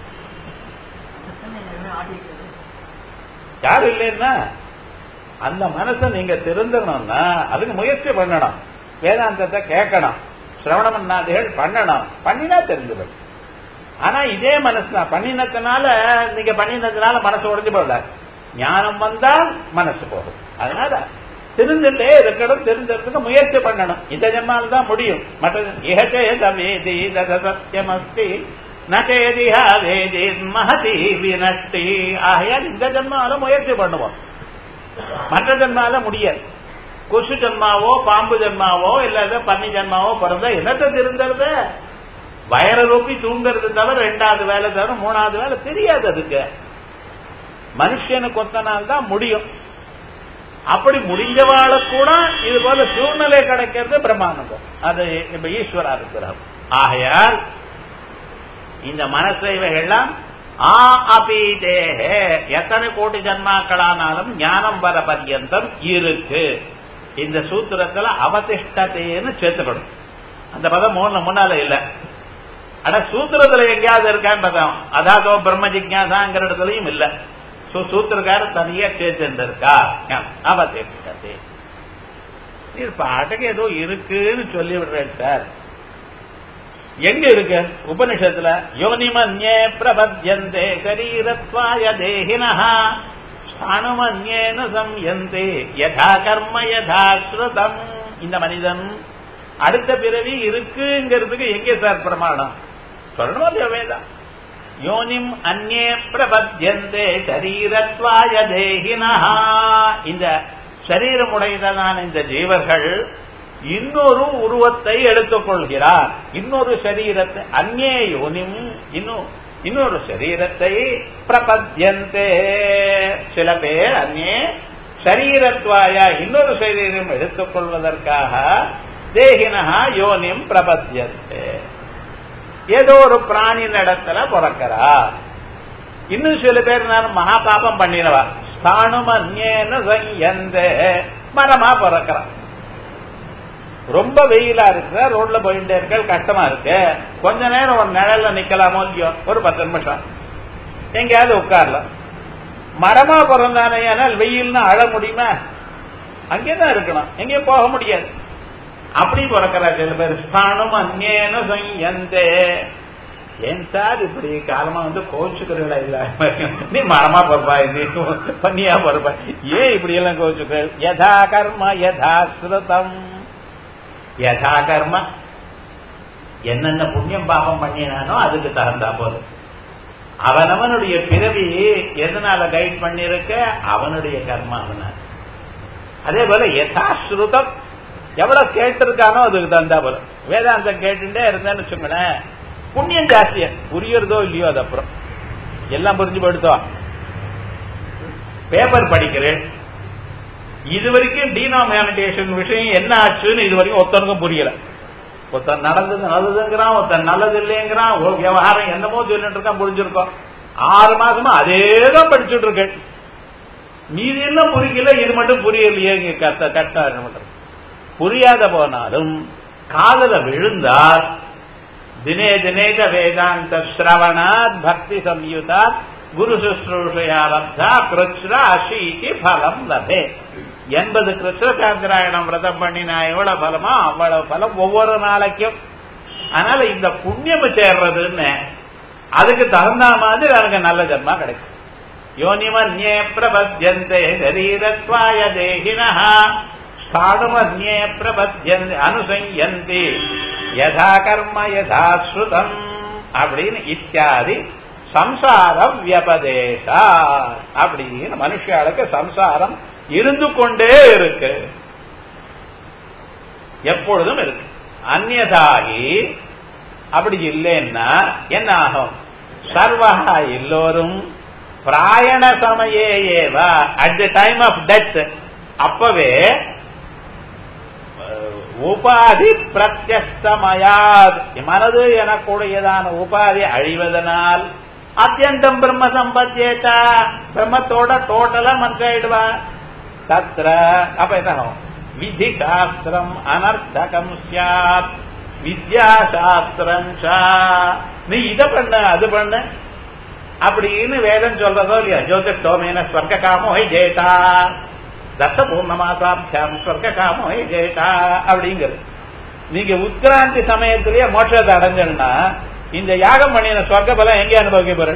யாரு இல்லைன்னா அந்த மனசை நீங்க திருந்தணும்னா அதுக்கு முயற்சி பண்ணணும் வேதாந்தத்தை கேட்கணும் சிரவணமன்னாதிகள் பண்ணணும் பண்ணினா தெரிஞ்சுடும் ஆனா இதே மனசு தான் பண்ணினதுனால நீங்க பண்ணினதுனால மனசு உடஞ்சு போகல ஞானம் வந்தால் மனசு போகும் அதனால திருந்துட்டே இருக்கணும் தெரிஞ்சதுக்கு முயற்சி பண்ணணும் இந்த ஜென்மால் தான் முடியும் மற்ற இகச்சேதவேதி சத்தியமஸ்தி நகேதிஹா வேதி மகதி வினஷ்டி ஆகையால் இந்த ஜென்மால முயற்சி பண்ணுவோம் மற்ற ஜென்மால முடியாது கொசு ஜென்மாவோ பாம்பு ஜென்மாவோ இல்ல பன்னி ஜென்மாவோ பிறந்தா என்னத்தை திருந்தறது வயர ரொப்பி தூங்குறது தவிர ரெண்டாவது வேலை தவிர மூணாவது வேலை தெரியாது அதுக்கு மனுஷனுக்கு கொத்த நாள் தான் முடியும் அப்படி முடிஞ்சவாழ கூட இது போல சூழ்நிலை கிடைக்கிறது பிரம்மானந்தம் அது இப்ப ஈஸ்வரா இருக்கிறார் ஆகையால் இந்த மனசு இவைகள்லாம் ஆ அபீதேஹே எத்தனை கோடி ஜன்மாக்களானாலும் ஞானம் வர பர்யந்தம் இருக்கு இந்த சூத்திரத்துல அவதிஷ்டத்தைன்னு சேர்த்துக்கணும் அந்த பதம் மூணு முன்னால இல்ல ஆனா சூத்திரத்துல எங்கேயாவது இருக்கான்னு பதம் அதாதோ பிரம்ம ஜிக்யாசாங்கிற இடத்துலயும் இல்ல சூத்திரக்காரர் தனியா சேர்த்திருந்திருக்கா அவதிஷ்டத்தை இது பாட்டுக்கு ஏதோ இருக்குன்னு சொல்லி விடுறேன் சார் எங்க இருக்கு உபனிஷத்துல யோனிமன்யே பிரபத்யந்தே சரீரத்வாய தேகினஹா அனுமன்யேன சம்யந்தே யதா கர்ம யதா ஸ்ருதம் இந்த மனிதன் அடுத்த பிறவி இருக்குங்கிறதுக்கு எங்கே சார் பிரமாணம் சொல்லணும் இல்லையா வேதம் யோனிம் அந்நே பிரபத்யந்தே சரீரத்வாய தேகினஹா இந்த சரீரமுடையதான இந்த ஜீவர்கள் இன்னொரு உருவத்தை எடுத்துக் கொள்கிறார் இன்னொரு சரீரத்தை அந்நே யோனிம் இன்னும் இன்னொரு சரீரத்தை பிரபத்யந்தே சில பேர் அந்நே சரீரத்வாயா இன்னொரு சரீரம் எடுத்துக் கொள்வதற்காக தேகினஹா யோனிம் பிரபத்யந்தே ஏதோ ஒரு பிராணி நடத்துல பிறக்கிறா இன்னும் சில பேர் நான் மகா பாபம் பண்ணினவா ஸ்தானும் அந்நேன சையந்த மரமா பிறக்கிறான் ரொம்ப வெயிலா இருக்கு ரோட்ல போயிட்டே இருக்க கஷ்டமா இருக்கு கொஞ்ச நேரம் ஒரு நிழல்ல நிக்கலாமோ இல்லையோ ஒரு பத்து நிமிஷம் எங்கேயாவது உட்காரலாம் மரமா பிறந்தானே ஆனால் வெயில்னு அழ முடியுமா அங்கேதான் இருக்கணும் எங்கேயும் போக முடியாது அப்படி பிறக்கிறா சில பேர் ஸ்தானம் அந்நேன சையந்தே ஏன் சார் இப்படி காலமா வந்து கோச்சுக்கிறீங்களா இல்ல நீ மரமா பொறுப்பா நீ பண்ணியா பொறுப்பா ஏன் இப்படி எல்லாம் கோச்சுக்கிற யதா கர்ம யதா ஸ்ருதம் யதா கர்ம என்னென்ன புண்ணியம் பாபம் பண்ணினானோ அதுக்கு தகுந்தா போதும் அவனவனுடைய பிறவி எதனால கைட் பண்ணிருக்க அவனுடைய கர்மா அவனால அதே போல யதாஸ்ருதம் எவ்வளவு கேட்டிருக்கானோ அதுக்கு தகுந்தா போல வேதாந்தம் கேட்டுட்டே இருந்தேன்னு வச்சுங்களேன் புண்ணியம் ஜாஸ்தியா புரியறதோ இல்லையோ அது அப்புறம் எல்லாம் புரிஞ்சு போயிடுதோ பேப்பர் படிக்கிறேன் இது வரைக்கும் டீனாமினேஷன் விஷயம் என்ன ஆச்சுன்னு இது வரைக்கும் ஒருத்தனுக்கும் புரியல ஒருத்தன் நடந்தது நல்லதுங்கிறான் ஒருத்தன் நல்லது இல்லைங்கிறான் ஒரு விவகாரம் என்னமோ சொல்லிட்டு இருக்கான் புரிஞ்சிருக்கோம் ஆறு மாசமா அதே தான் படிச்சுட்டு இருக்கேன் மீதி எல்லாம் புரியல இது மட்டும் புரியலையே கஷ்ட கஷ்டம் மட்டும் புரியாத போனாலும் காதல விழுந்தால் தினே தினேக வேதாந்த ஸ்ரவணாத் பக்தி சம்யுதாத் குரு சுশ্ரூஷயா லப்தா கிருஷ்ண அஷீக்கு பலம் லபே எண்பது கிருஷ்ண சாந்திராயணம் விரதம் பண்ணினா எவ்வளவு பலமா அவ்வளவு பலம் ஒவ்வொரு நாளைக்கும் அதனால இந்த புண்ணியம் சேர்றதுன்னு அதுக்கு தகுந்த மாதிரி எனக்கு நல்ல ஜன்மா கிடைக்கும் யோனிமன்யே பிரபத்யந்தே சரீரத்வாய தேகினஹா ஸ்தானுமன்யே பிரபத்யந்தி அனுசயந்தி யதா கர்ம யதா ஸ்ருதம் அப்படின்னு இத்தியாதி சம்சார வியபதேசா அப்படின்னு மனுஷாளுக்கு சம்சாரம் இருந்து கொண்டே இருக்கு எப்பொழுதும் இருக்கு அந்நதாகி அப்படி இல்லைன்னா என்ன ஆகும் சர்வகா எல்லோரும் பிராயண சமயே ஏவ at the time of death அப்பவே உபாதி பிரத்யஸ்தமயாத் மனது எனக்கூடியதான உபாதி அழிவதனால் அத்தியந்தம் பிரம்ம சம்பத்தியேட்டா பிரம்மத்தோட டோட்டலா மன்றாயிடுவா தத்ர அப்ப என்ன விதி சாஸ்திரம் அனர்த்தகம் சாத் வித்யா சாஸ்திரம் நீ இத பண்ண அது பண்ண அப்படின்னு வேதம் சொல்றதோ இல்லையா ஜோதிஷ்டோமேன ஸ்வர்க்க காமோ ஜெயட்டா தத்த பூர்ணமாசாபியாம் ஸ்வர்க்க காமோ ஜெயட்டா அப்படிங்கிறது நீங்க உத்கிராந்தி சமயத்திலேயே மோட்சத்தை அடைஞ்சா இந்த யாகம் பண்ணின சொர்க்க பலம் எங்க அனுபவிக்க போற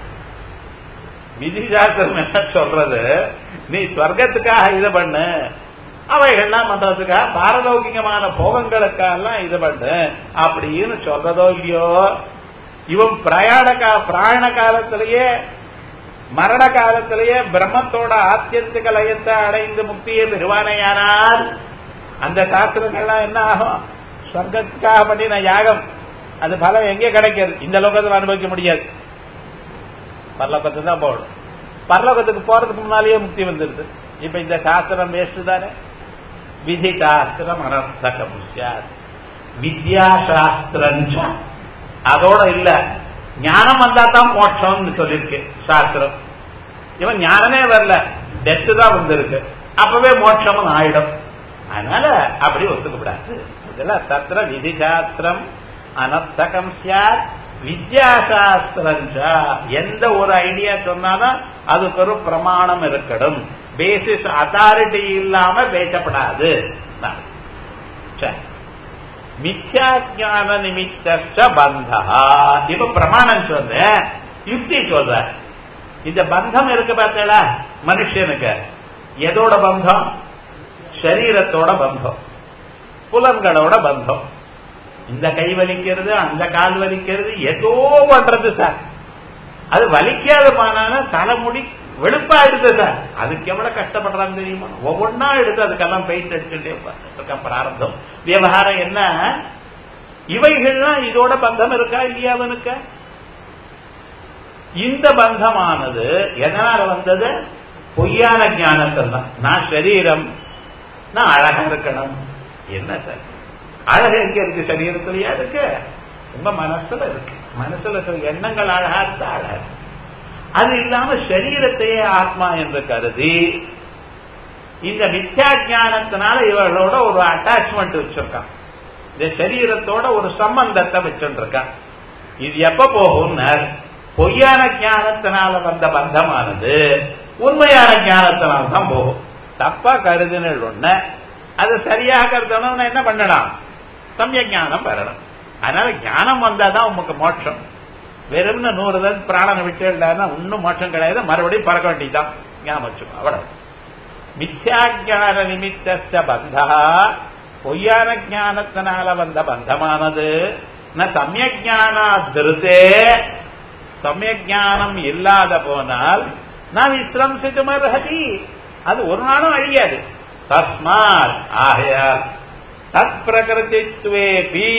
விதி சாஸ்திரம் என்ன சொல்றது நீ சொர்க்கத்துக்காக இது பண்ணு அவைகள்லாம் பண்றதுக்காக பாரலௌகிகமான போகங்களுக்கெல்லாம் இது பண்ணு அப்படின்னு சொல்றதோ இல்லையோ இவன் பிரயாண கா பிராயண காலத்திலேயே மரண காலத்திலேயே பிரம்மத்தோட ஆத்தியந்திக லயத்தை அடைந்து முக்தியை பெறுவானையானால் அந்த சாஸ்திரங்கள்லாம் என்ன ஆகும் சொர்க்கத்துக்காக பண்ணின யாகம் அது பலம் எங்கே கிடைக்காது இந்த லோகத்தில் அனுபவிக்க முடியாது பரலோகத்துக்கு தான் போகணும் பரலோகத்துக்கு போறதுக்கு முன்னாலேயே முக்தி வந்துருது இப்ப இந்த சாஸ்திரம் வேஸ்ட் தானே விதி சாஸ்திரம் அனர்த்தகம் வித்யா சாஸ்திரம் அதோட இல்ல ஞானம் வந்தா தான் மோட்சம்னு சொல்லியிருக்கு சாஸ்திரம் இவன் ஞானமே வரல டெத்து தான் வந்திருக்கு அப்பவே மோட்சம் ஆயிடும் அதனால அப்படி ஒத்துக்கப்படாது இதெல்லாம் தத்திர விதி சாஸ்திரம் அனர்த்தகம் சார் வித்யாசாஸ்திரம் எந்த ஒரு ஐடியா சொன்னாலும் அதுக்கு ஒரு பிரமாணம் இருக்கணும் பேசிஸ் அத்தாரிட்டி இல்லாம பேசப்படாது மித்யாஜான நிமித்த பந்தா இப்ப பிரமாணம் சொல்ற யுக்தி சொல்ற இந்த பந்தம் இருக்கு பார்த்தா மனுஷனுக்கு எதோட பந்தம் சரீரத்தோட பந்தம் புலன்களோட பந்தம் இந்த கை வலிக்கிறது அந்த கால் வலிக்கிறது ஏதோ பண்றது சார் அது வலிக்காத பானான தலைமுடி வெளுப்பாயிடுது சார் அதுக்கு எவ்வளவு கஷ்டப்படுறாங்க தெரியுமா ஒவ்வொன்னா எடுத்து அதுக்கெல்லாம் பெயிண்ட் அடிச்சுட்டே இருக்க பிராரம்பம் விவகாரம் என்ன இவைகள்லாம் இதோட பந்தம் இருக்கா இல்லையா அவனுக்கு இந்த பந்தமானது எதனால வந்தது பொய்யான ஞானத்தில் தான் நான் சரீரம் நான் அழகா இருக்கணும் என்ன சார் அழகு எங்க இருக்கு சரீரத்திலயா இருக்கு உங்க மனசுல இருக்கு மனசுல இருக்கிற எண்ணங்கள் அழகா இருந்தா அழகா அது இல்லாம சரீரத்தையே ஆத்மா என்று கருதி இந்த மித்யா ஜானத்தினால இவர்களோட ஒரு அட்டாச்மெண்ட் வச்சிருக்கான் இந்த சரீரத்தோட ஒரு சம்பந்தத்தை வச்சுருக்கான் இது எப்ப போகும்னா பொய்யான ஞானத்தினால வந்த பந்தமானது உண்மையான ஞானத்தினால தான் போகும் தப்பா கருதுனல் ஒண்ணு அது சரியாக கருதணும்னா என்ன பண்ணலாம் சமய ஞானம் பெறணும் அதனால ஞானம் வந்தாதான் உங்களுக்கு மோட்சம் வெறும்னு நூறு தான் பிராணனை விட்டு இல்லைன்னா இன்னும் மோட்சம் கிடையாது மறுபடியும் பறக்க வேண்டியதுதான் ஞாபகம் வச்சுக்கோ அவ்வளவு மித்யாஜான நிமித்த பந்தா பொய்யான ஞானத்தினால வந்த பந்தமானது ந சமயஜானா திருத்தே சமயஜானம் இல்லாத போனால் நான் விசிரம்சித்துமர்ஹதி அது ஒரு நாளும் அழியாது தஸ்மாத் ஆகையால் தத் பிரகிருதித்வேபி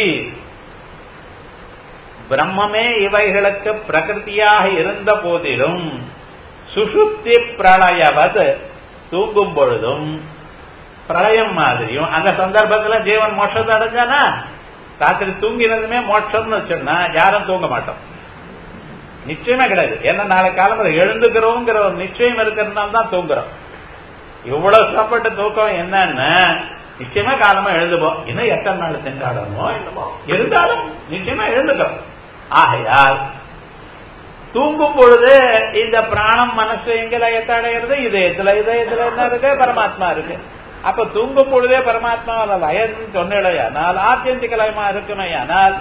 பிரம்மமே இவைகளுக்கு பிரகிருதியாக இருந்த போதிலும் சுசுப்தி பிரளயவது தூங்கும் பொழுதும் பிரளயம் மாதிரியும் அந்த சந்தர்ப்பத்துல ஜீவன் மோட்சத்தை அடைஞ்சானா ராத்திரி தூங்கினதுமே மோட்சம்னு சொன்னா யாரும் தூங்க மாட்டோம் நிச்சயமே கிடையாது ஏன்னா நாளை காலம்பரம் எழுந்துக்கிறோங்கிற ஒரு நிச்சயம் இருக்கிறதுனால தான் தூங்குறோம் இவ்வளவு சாப்பிட்ட தூக்கம் என்னன்னு நிச்சயமா காலமா எழுதுவோம் இன்னும் எத்தனை நாள் சென்றாடணுமோ என்னமோ இருந்தாலும் நிச்சயமா எழுந்துக்கிறோம் ஆகையால் தூங்கும் பொழுது இந்த பிராணம் மனசு எங்க லயத்தை அடைகிறது இதயத்துல இதயத்துல என்ன இருக்கு பரமாத்மா இருக்கு அப்ப தூங்கும் பொழுதே பரமாத்மா லயம் சொன்னலையானால் ஆத்தியந்திக லயமா இருக்குமையானால்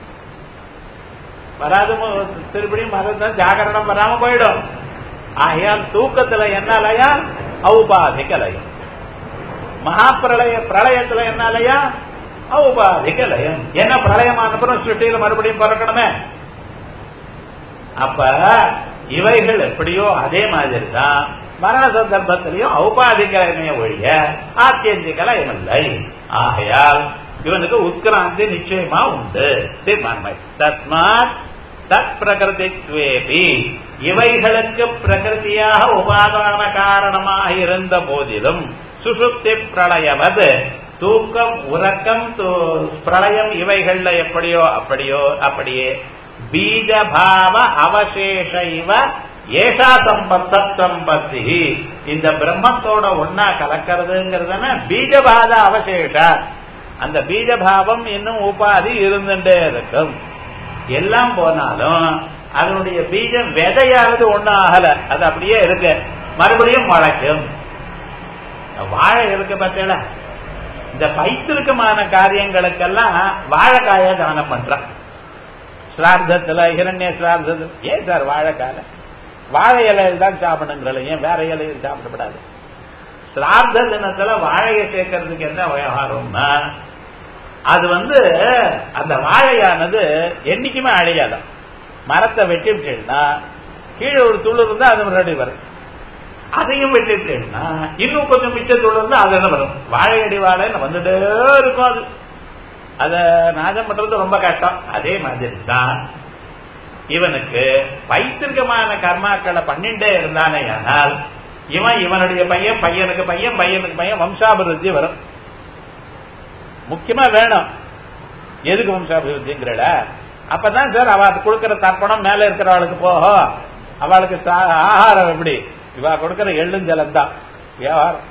வராது திருப்படியும் மறந்தா ஜாகரணம் வராம போயிடும் ஆகையால் தூக்கத்துல என்ன லயம் ஔபாதிக லயம் மகாபிரளய பிரளயத்துல என்ன லயம் ஔபாதிக லயம் என்ன பிரளயமான சுட்டியில மறுபடியும் பிறக்கணுமே அப்ப இவைகள் எப்படியோ அதே மாதிரி தான் மரண சந்தர்ப்பத்திலையும் ஔபாதிகலமே ஒழிய ஆத்தியந்திக லயம் இல்லை ஆகையால் இவனுக்கு உத்கிராந்தி நிச்சயமா உண்டு தீர்மானமாய் தஸ்மாத் தத் பிரகிருதித்வேபி இவைகளுக்கு பிரகிருதியாக உபாதான காரணமாக இருந்த போதிலும் சுசுப்தி பிரளயவது தூக்கம் உறக்கம் பிரளயம் இவைகள்ல எப்படியோ அப்படியோ அப்படியே பீஜபாவ அவசேஷ இவ ஏஷா சம்பத்த சம்பத்தி இந்த பிரம்மத்தோட ஒன்னா கலக்கிறதுங்கிறதுனா பீஜபாத அவசேஷ அந்த பீஜபாவம் இன்னும் உபாதி இருந்துட்டே இருக்கும் எல்லாம் போனாலும் அதனுடைய பீஜம் விதையாவது ஒண்ணும் ஆகல அது அப்படியே இருக்கு மறுபடியும் முளைக்கும் வாழை இருக்கு பார்த்தீங்களா இந்த பைத்திருக்கமான காரியங்களுக்கெல்லாம் வாழைக்காய தானம் பண்றான் சிரார்த்தத்துல இரண்ய சிரார்த்தத்துல ஏன் சார் வாழைக்கால வாழை இலையில் தான் சாப்பிடுங்கிறல ஏன் வேற இலையில் சாப்பிடப்படாது சிரார்த்த தினத்துல வாழையை சேர்க்கறதுக்கு என்ன விவகாரம்னா அது வந்து அந்த வாழையானது என்னைக்குமே அழியாதான் மரத்தை வெட்டிவிட்டேன்னா கீழே ஒரு துளு இருந்தா அது முன்னாடி வரும் அதையும் வெட்டிவிட்டேன்னா இன்னும் கொஞ்சம் மிச்ச துளு இருந்தா அது என்ன வரும் வாழையடி வாழை வந்துட்டே இருக்கும் அது அத நாசம் பண்றது ரொம்ப கஷ்டம் அதே மாதிரி தான் இவனுக்கு பைத்திருக்கமான கர்மாக்களை பண்ணிட்டே இருந்தானே ஆனால் இவன் இவனுடைய பையன் பையனுக்கு பையன் பையனுக்கு பையன் வம்சாபிவிருத்தி வரும் முக்கியமா வேணும் எதுக்கு வம்சாபிவிருத்திங்கிறட அப்பதான் சார் அவ கொடுக்கிற தர்ப்பணம் மேல இருக்கிறவளுக்கு போகும் அவளுக்கு ஆகாரம் எப்படி இவ கொடுக்கிற எள்ளுஞ்சலம் தான் வியாபாரம்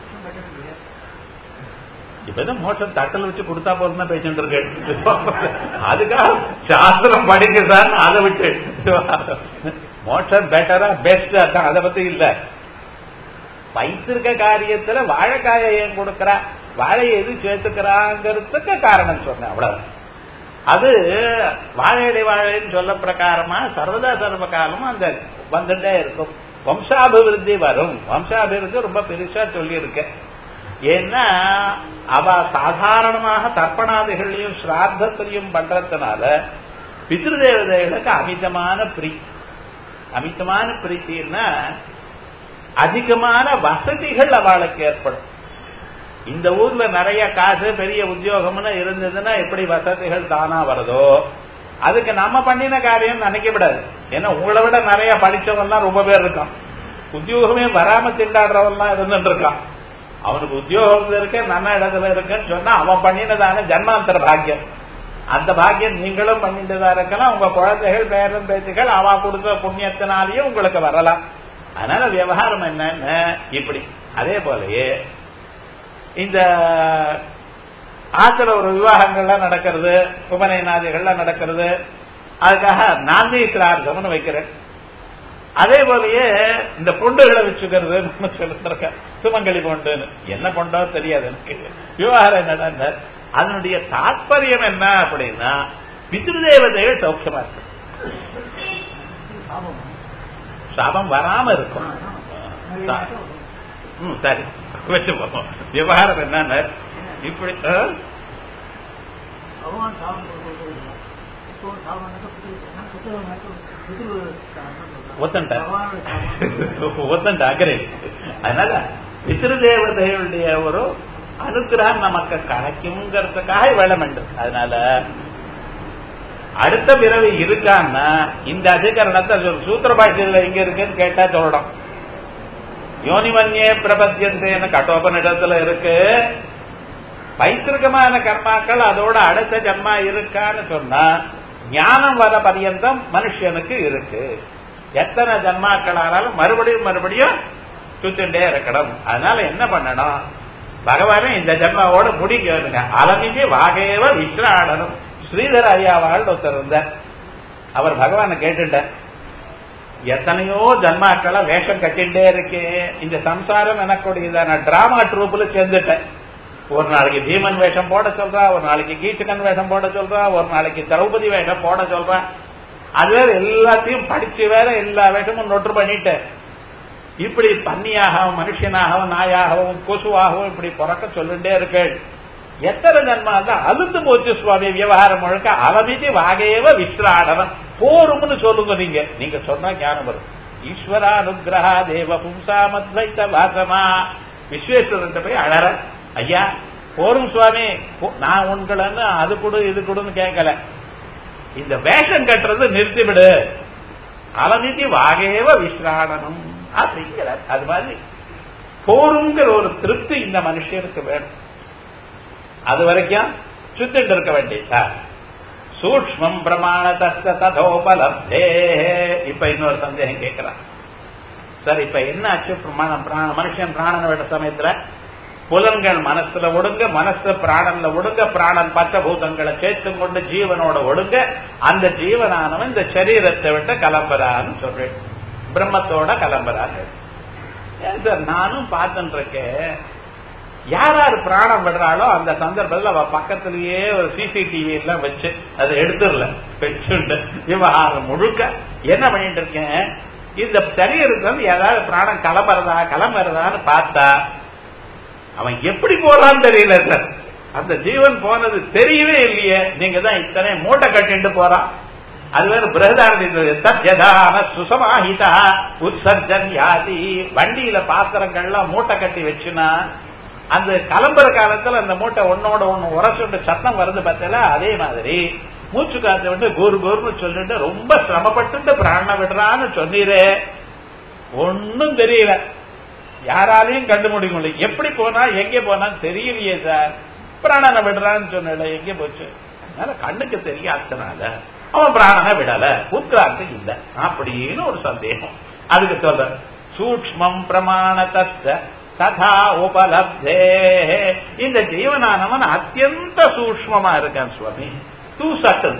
இப்பதான் மோட்சம் தட்டல் வச்சு கொடுத்தா போதும் பேசிட்டு இருக்கு அதுக்காக சாஸ்திரம் படிக்க சார் அதை விட்டு மோட்சம் பெட்டரா பெஸ்ட் அதை பத்தி இல்ல வைத்திருக்க காரியத்துல வாழைக்காய ஏன் கொடுக்கறா வாழை எது சேர்த்துக்கிறாங்கிறதுக்கு காரணம் சொன்னேன் அவ்வளவு அது வாழையடி வாழைன்னு சொல்ல பிரகாரமா சர்வதா சர்வ காலமும் அந்த வந்துட்டே இருக்கும் வம்சாபிவிருத்தி வரும் வம்சாபிவிருத்தி ரொம்ப பெருசா சொல்லியிருக்கேன் ஏன்னா அவ சாதாரணமாக தர்ப்பணாதிகளையும் சிராத்தத்திலையும் பண்றதுனால பித்ருதேவதைகளுக்கு அமிதமான பிரீ அமிதமான பிரீத்தின்னா அதிகமான வசதிகள் அவளுக்கு ஏற்படும் இந்த ஊர்ல நிறைய காசு பெரிய உத்தியோகம்னு இருந்ததுன்னா எப்படி வசதிகள் தானா வருதோ அதுக்கு நம்ம பண்ணின காரியம் நினைக்கப்படாது ஏன்னா உங்களை விட நிறைய படிச்சவன்லாம் ரொம்ப பேர் இருக்கான் உத்தியோகமே வராம திண்டாடுறவன்லாம் இருந்துட்டு இருக்கான் அவனுக்கு உத்தியோகம் இருக்க நல்ல இடத்துல இருக்குன்னு சொன்னா அவன் பண்ணினதான ஜன்மாந்தர பாக்கியம் அந்த பாக்கியம் நீங்களும் பண்ணிட்டதா இருக்கலாம் உங்க குழந்தைகள் பேரன் பேச்சுகள் அவ கொடுத்த புண்ணியத்தினாலேயும் உங்களுக்கு வரலாம் அதனால விவகாரம் என்னன்னு இப்படி அதே போலயே இந்த ஆத்துல ஒரு விவாகங்கள்லாம் நடக்கிறது உபநயநாதிகள்லாம் நடக்கிறது அதுக்காக நாந்தி சிரார்த்தம்னு வைக்கிறேன் அதே போலயே இந்த பொண்டுகளை வச்சுக்கிறது சொல்லிருக்க சுமங்கலி பொண்டுன்னு என்ன பொண்டோ தெரியாது எனக்கு விவகாரம் என்னடா அதனுடைய தாற்பயம் என்ன அப்படின்னா பித்ருதேவதைகள் சௌக்கியமா இருக்கு சாபம் வராம இருக்கும் ம் சரி வச்சு பார்ப்போம் விவகாரம் என்னன்னு இப்படி ஒத்தன்ட்ட ஒத்தன்ட்ட அக்கறை அதனால பித்ருதேவதைகளுடைய ஒரு அனுகிரகம் நமக்கு கிடைக்குங்கிறதுக்காக வேலை வேண்டும் அதனால அடுத்த பிறவி இருக்கான்னா இந்த அதிகரணத்தை சூத்திர பாஷையில் எங்க இருக்குன்னு கேட்டா சொல்லணும் யோனிமன்யே பிரபத்தியந்தேன்னு கட்டோபனிடத்துல இருக்கு பைத்திருக்கமான கர்மாக்கள் அதோட அடுத்த ஜன்மா இருக்கான்னு சொன்னா ஞானம் வர பரியந்தம் மனுஷனுக்கு இருக்கு எத்தனை ஜன்மாக்கள் ஆனாலும் மறுபடியும் மறுபடியும் சுத்திண்டே இருக்கணும் அதனால என்ன பண்ணணும் பகவானே இந்த ஜன்மாவோட முடிக்க அலமிஞ்சு வாகேவ விஸ்ராடனும் ஸ்ரீதர ஐயாவாள் ஒருத்தர் இருந்தார் அவர் பகவானை கேட்டுட்டார் எத்தனையோ ஜன்மாக்களை வேஷம் கட்டிண்டே இருக்கே இந்த சம்சாரம் எனக்குடையதான டிராமா ட்ரூப்ல சேர்ந்துட்டேன் ஒரு நாளைக்கு பீமன் வேஷம் போட சொல்றா ஒரு நாளைக்கு கீச்சகன் வேஷம் போட சொல்றா ஒரு நாளைக்கு திரௌபதி வேஷம் போட சொல்றா அது வேற எல்லாத்தையும் படிச்சு வேற எல்லா வேஷமும் நொற்று பண்ணிட்டேன் இப்படி பன்னியாகவும் மனுஷனாகவும் நாயாகவும் கொசுவாகவும் இப்படி பிறக்க சொல்லிட்டே இருக்கேள் எத்தனை ஜன்மா தான் அழுந்து போச்சு சுவாமி விவகாரம் முழுக்க அவமிதி வாகேவ விஸ்ராடவன் போரும்னு சொல்லுங்க நீங்க நீங்க சொன்னா ஞானம் வரும் ஈஸ்வரானுகிரகா தேவ பும்சாமத்வைத்த வாசமா விஸ்வேஸ்வரன் போய் அழற ஐயா போரும் சுவாமி நான் உண்களன்னு அது கொடு இது கொடுன்னு கேட்கல இந்த வேஷம் கட்டுறது நிறுத்திவிடு அவமிதி வாகேவ விஸ்ராடனம் அப்படிங்கிற அது மாதிரி போருங்கிற ஒரு திருப்தி இந்த மனுஷனுக்கு வேணும் அது வரைக்கும் சுத்திட்டு இருக்க வேண்டியதா சூக்மம் பிரமாண ததோபலப்தே இப்ப இன்னொரு சந்தேகம் கேட்கிறான் சார் இப்ப என்ன ஆச்சு பிரமாணம் பிராண மனுஷன் பிராணன் விட சமயத்துல புலன்கள் மனசுல ஒடுங்க மனசு பிராணன்ல ஒடுங்க பிராணன் பஞ்சபூதங்களை சேர்த்து கொண்டு ஜீவனோட ஒடுங்க அந்த ஜீவனானவன் இந்த சரீரத்தை விட்டு கிளம்புறான்னு சொல்றேன் பிரம்மத்தோட கிளம்புறாங்க ஏன் சார் நானும் பார்த்துட்டு இருக்கேன் யார் யார் பிராணம் விடுறாளோ அந்த சந்தர்ப்பத்தில் அவ பக்கத்திலேயே ஒரு சிசிடிவி எல்லாம் வச்சு அதை எடுத்துடல வச்சுட்டு விவகாரம் முழுக்க என்ன பண்ணிட்டு இருக்கேன் இந்த சரீரத்துல இருந்து ஏதாவது பிராணம் கிளம்புறதா கிளம்புறதான்னு பார்த்தா அவன் எப்படி போறான்னு தெரியல சார் அந்த ஜீவன் போனது தெரியவே இல்லையே நீங்க தான் இத்தனை மூட்டை கட்டிட்டு போறான் அது வேற பிரதான சுசமாஹிதா உற்சர்ஜன் யாதி வண்டியில பாத்திரங்கள்லாம் மூட்டை கட்டி வச்சுனா அந்த கிளம்புற காலத்துல அந்த மூட்டை ஒன்னோட ஒண்ணு உரசுண்டு சத்தம் வருது பார்த்தல அதே மாதிரி மூச்சு காத்து விட்டு கூறு கூறுன்னு சொல்லிட்டு ரொம்ப சிரமப்பட்டு பிராண விடுறான்னு சொன்னீரே ஒன்னும் தெரியல யாராலையும் கண்டுபிடிக்க முடியல எப்படி போனா எங்க போனான்னு தெரியலையே சார் பிராணனை விடுறான்னு சொன்ன எங்க போச்சு அதனால கண்ணுக்கு தெரியாதனால அவன் பிராணனை விடல உத்கிராந்தி இல்ல அப்படின்னு ஒரு சந்தேகம் அதுக்கு சொல்ற சூக்மம் பிரமாண ததா உபலப்தே இந்த ஜீவனானவன் அத்தியந்த சூக்மமா இருக்கான் சுவாமி டூ சட்டல்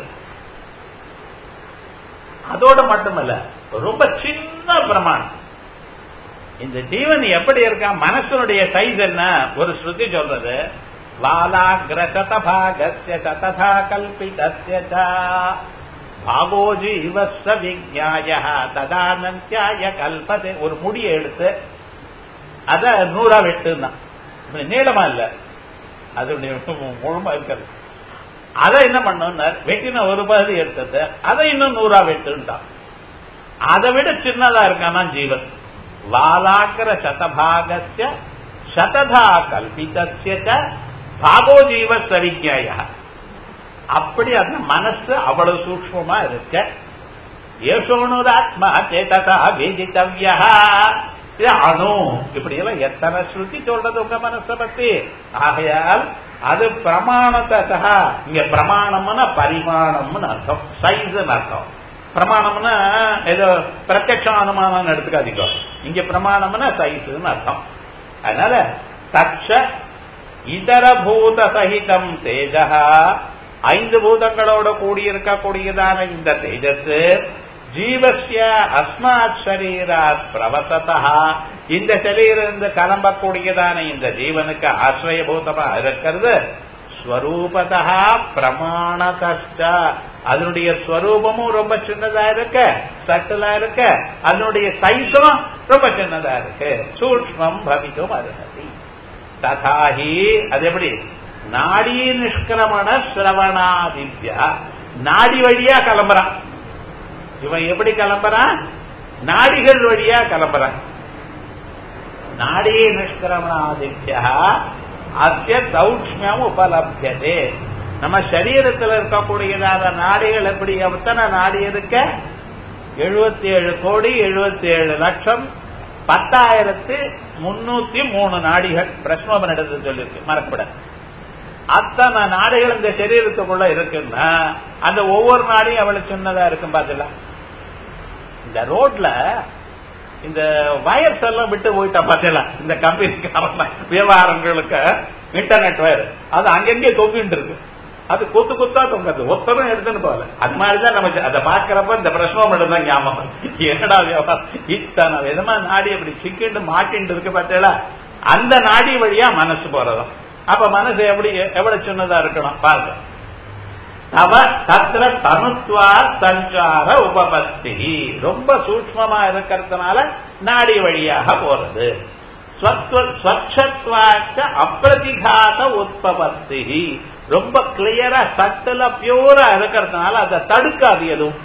அதோட மட்டுமல்ல ரொம்ப சின்ன பிரமாணம் இந்த ஜீவன் எப்படி இருக்கான் மனசனுடைய சைஸ் என்ன ஒரு ஸ்ருதி சொல்றது வாலாகிரசதபாகஸ்ய ச ததா கல்பிதஸ்ய ச பாகோ ஜீவஸ்வ விஜாய ததானந்தியாய கல்பதே ஒரு முடியை எடுத்து அத நூறா வெட்டுன்னா நீளமா இல்ல அது முழுமா இருக்காது அதை என்ன பண்ணார் வெட்டின ஒரு பகுதி எடுத்தது அதை இன்னும் நூறா வெட்டுன்ட்டான் அதை விட சின்னதா இருக்கானா ஜீவன் வாலாக்கர சதபாகஸ்ய சததா கல்பிதஸ்ய பாகோ ஜீவ சவிஜாய அப்படி அந்த மனசு அவ்வளவு சூக்மமா இருக்க ஏசோனுராத்மா சேததா வேதித்தவ்யா இது அணு இப்படி எல்லாம் எத்தனை ஸ்ருதி சொல்றது உங்க மனசை பத்தி ஆகையால் அது பிரமாணத்தா இங்க பிரமாணம்னா பரிமாணம்னு அர்த்தம் சைஸ்ன்னு அர்த்தம் பிரமாணம்னா ஏதோ பிரத்யட்ச அனுமானம் எடுத்துக்காதீங்க இங்க பிரமாணம்னா சைஸ்ன்னு அர்த்தம் அதனால தட்ச இதர பூத சகிதம் தேஜா ஐந்து பூதங்களோட கூடியிருக்கக்கூடியதான இந்த தேஜஸ் ஜீவசிய அஸ்மாத் சரீராத் பிரவசதா இந்த சரீரிலிருந்து கிளம்பக்கூடியதான இந்த ஜீவனுக்கு ஆசிரியபூதமா இருக்கிறது ஸ்வரூபதா பிரமாணதஷ்ட அதனுடைய ஸ்வரூபமும் ரொம்ப சின்னதா இருக்க சட்டலா இருக்க அதனுடைய சைஸும் ரொம்ப சின்னதா இருக்கு சூக்மம் பவிக்கும் அருகதி ததாஹி அது எப்படி நாடி நிஷ்கிரமண சிரவணாதித்யா நாடி வழியா கிளம்புறான் இவன் எப்படி கிளம்புறான் நாடிகள் வழியா கிளம்புறான் நாடி நிஷ்கிரமணாதித்யா அத்திய சௌக்மியம் உபலபியதே நம்ம சரீரத்தில் இருக்கக்கூடியதான நாடிகள் எப்படி எத்தனை நாடி இருக்க எழுபத்தி ஏழு கோடி எழுபத்தி ஏழு லட்சம் பத்தாயிரத்து முன்னூத்தி மூணு நாடிகள் பிரஸ்மோபன் எடுத்து சொல்லியிருக்கு மறக்கப்பட அத்தனை நாடுகள் இந்த சரீரத்துக்குள்ள இருக்குன்னா அந்த ஒவ்வொரு நாடையும் அவ்வளவு சின்னதா இருக்கும் பாத்தீங்களா இந்த ரோட்ல இந்த வயர்ஸ் எல்லாம் விட்டு போயிட்டா பாத்தீங்களா இந்த கம்பெனிக்காரன் விவகாரங்களுக்கு இன்டர்நெட் வயர் அது அங்கங்கே தொங்கிட்டு இருக்கு அது கொத்து கொத்தா தொங்காது ஒத்தரும் எடுத்துன்னு போகல அது மாதிரிதான் நம்ம அதை பாக்குறப்ப இந்த பிரச்சனை மட்டும் தான் ஞாபகம் என்னடா விவகாரம் இத்தனை விதமா நாடி அப்படி சிக்கிண்டு மாட்டின்னு இருக்கு பார்த்தீங்களா அந்த நாடி வழியா மனசு போறதும் அப்ப மனசு எப்படி எவ்வளவு சின்னதா இருக்கணும் பாருங்க தவ தத்திர தனுத்வா சஞ்சார உபபத்தி ரொம்ப சூக்மமா இருக்கிறதுனால நாடி வழியாக போறது ஸ்வச்சத்வாச்ச அப்பிரதிகாத உற்பத்தி ரொம்ப கிளியரா சட்டல பியூரா இருக்கிறதுனால அதை தடுக்காது எதுவும்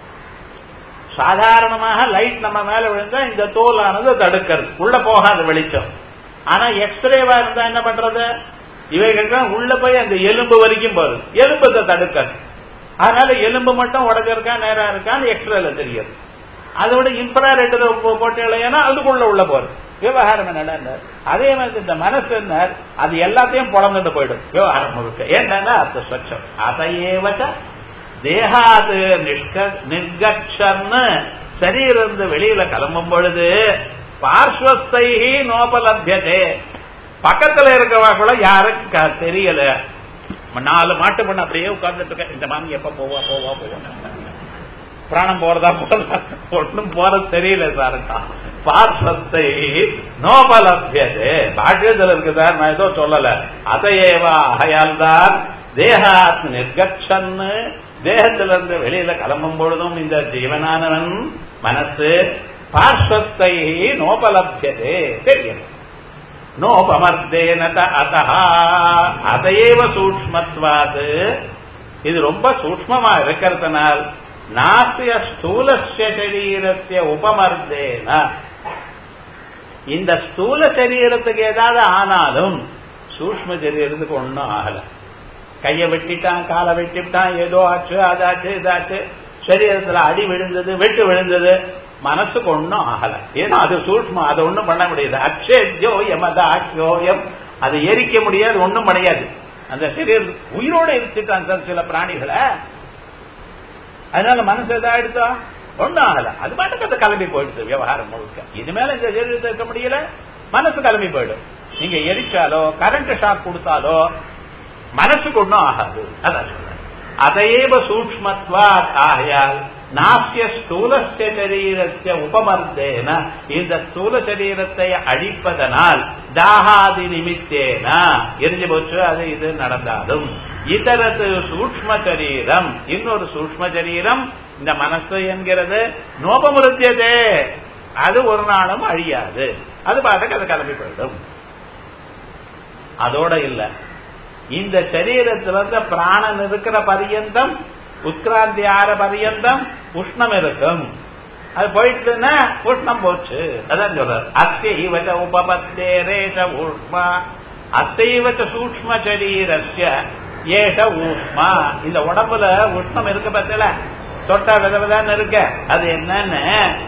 சாதாரணமாக லைட் நம்ம மேல விழுந்தா இந்த தோலானது தடுக்கிறது உள்ள போகாது வெளிச்சம் ஆனா எக்ஸ்ரேவா இருந்தா என்ன பண்றது இவைகள் உள்ள போய் அந்த எலும்பு வரைக்கும் போகுது எலும்பத்தை தடுக்காது அதனால எலும்பு மட்டும் உடஞ்சிருக்கா நேரா இருக்கான்னு எக்ஸ்ரேல தெரியாது அதோட இன்ஃப்ராரெட் போட்டு இல்லையா அதுக்குள்ள உள்ள போறது விவகாரம் என்ன அதே மாதிரி இந்த மனசு என்ன அது எல்லாத்தையும் புலந்துட்டு போயிடும் விவகாரம் முழுக்க என்னன்னா அர்த்த ஸ்வச்சம் அதையேவச்ச தேகாது நிர்கட்சன்னு சரீரம் வெளியில கிளம்பும் பொழுது பார்ஸ்வஸ்தைஹி நோபலபியதே பக்கத்துல இருக்கவா கூட யாருக்கு தெரியல நாலு மாட்டு பண்ண அப்படியே உட்கார்ந்துட்டு இருக்க இந்த மாமி எப்ப போவா போவா போவா பிராணம் போறதா போறதா ஒன்னும் போறது தெரியல சாருக்கா பார்சத்தை நோபலபியது பாக்கியத்தில் இருக்கு சார் நான் ஏதோ சொல்லல அதையேவா ஆகையால் தான் தேகாத் நிர்கட்சன்னு தேகத்திலிருந்து வெளியில கிளம்பும் பொழுதும் இந்த ஜீவனானவன் மனசு பார்ஸ்வத்தை நோபலபியதே தெரியும் நோபமர்த்தேன அத்தா அதையேவ சூக்மத்வாது இது ரொம்ப சூக்மமா இருக்கிறதுனால் நாசிய ஸ்தூலஸ்ய சரீரத்திய உபமர்த்தேன இந்த ஸ்தூல சரீரத்துக்கு ஏதாவது ஆனாலும் சூக்ம சரீரத்துக்கு ஒன்னும் ஆகல கைய வெட்டிட்டான் காலை வெட்டிட்டான் ஏதோ ஆச்சு அதாச்சு இதாச்சு சரீரத்துல அடி விழுந்தது வெட்டு விழுந்தது மனசுக்கு ஒன்னும் ஆகல ஏன்னா அது சூட்சம் அதை ஒண்ணும் பண்ண முடியாது அக்ஷயோயம் அது ஆக்கியோயம் அதை எரிக்க முடியாது ஒண்ணும் கிடையாது அந்த சரீரம் உயிரோட இருந்துட்டான் சார் சில பிராணிகளை அதனால மனசு எதாயிடுதா ஒன்னும் ஆகல அது பாட்டுக்கு அதை கிளம்பி போயிடுது விவகாரம் முழுக்க இனிமேல இந்த சரீரத்தை இருக்க முடியல மனசு கிளம்பி போயிடும் நீங்க எரிச்சாலோ கரண்ட் ஷாக் கொடுத்தாலோ மனசுக்கு ஒன்னும் ஆகாது அதான் சொல்றேன் அதையேவ சூக்மத்வா ஆகையால் நாசிய ஸ்தூலஸ்ய சரீரத்தை உபமர்த்தேன இந்த ஸ்தூல சரீரத்தை அழிப்பதனால் தாகாதி நிமித்தேனா எரிஞ்சு போச்சு அது இது நடந்தாலும் இதரத்து சூக்ம சரீரம் இன்னொரு சூக்ம சரீரம் இந்த மனசு என்கிறது நோபமுறுத்தியதே அது ஒரு நாளும் அழியாது அது பாட்டுக்கு அது கிளம்பி போயிடும் அதோட இல்ல இந்த சரீரத்திலிருந்து பிராணன் இருக்கிற பரியந்தம் உத்கிராந்தி ஆற பரியந்தம் உஷ்ணம் இருக்கும் அது போயிட்டுன்னா உஷ்ணம் போச்சு அதான் சொல்றார் அத்தைவச்ச உபபத்தே ரேஷ ஊஷ்மா அத்தைவச்ச சூக்ம சரீரஸ்ய ஏஷ ஊஷ்மா இந்த உடம்புல உஷ்ணம் இருக்கு பத்தல தொட்டா வித விதான்னு இருக்க அது என்னன்னு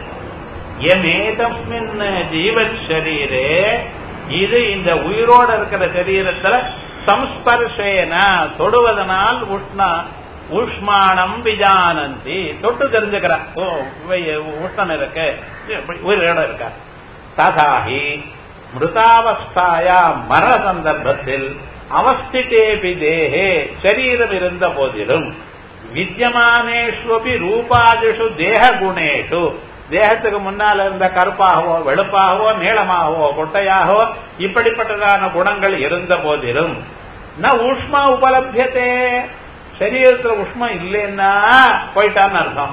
எமேதஸ்மின் ஜீவத் சரீரே இது இந்த உயிரோட இருக்கிற சரீரத்துல சம்ஸ்பர்ஷேன தொடுவதனால் உஷ்ணா உஷ்மானம் விஜானந்தி தொட்டு தெரிஞ்சுக்கிறான் ஓ உஷ்ணம் இருக்கு உயிரோட இருக்கா ததாகி மிருதாவஸ்தாயா மரண சந்தர்ப்பத்தில் அவஸ்திதேபி தேகே சரீரம் இருந்த போதிலும் வித்தியமானேஷ்வபி ரூபாதிஷு தேக குணேஷு தேகத்துக்கு முன்னால் இருந்த கருப்பாகவோ வெளுப்பாகவோ நீளமாகவோ கொட்டையாகவோ இப்படிப்பட்டதான குணங்கள் இருந்த போதிலும் ந உஷ்மா உபலபியத்தே சரீரத்துல உஷ்மம் இல்லைன்னா போயிட்டான்னு அர்த்தம்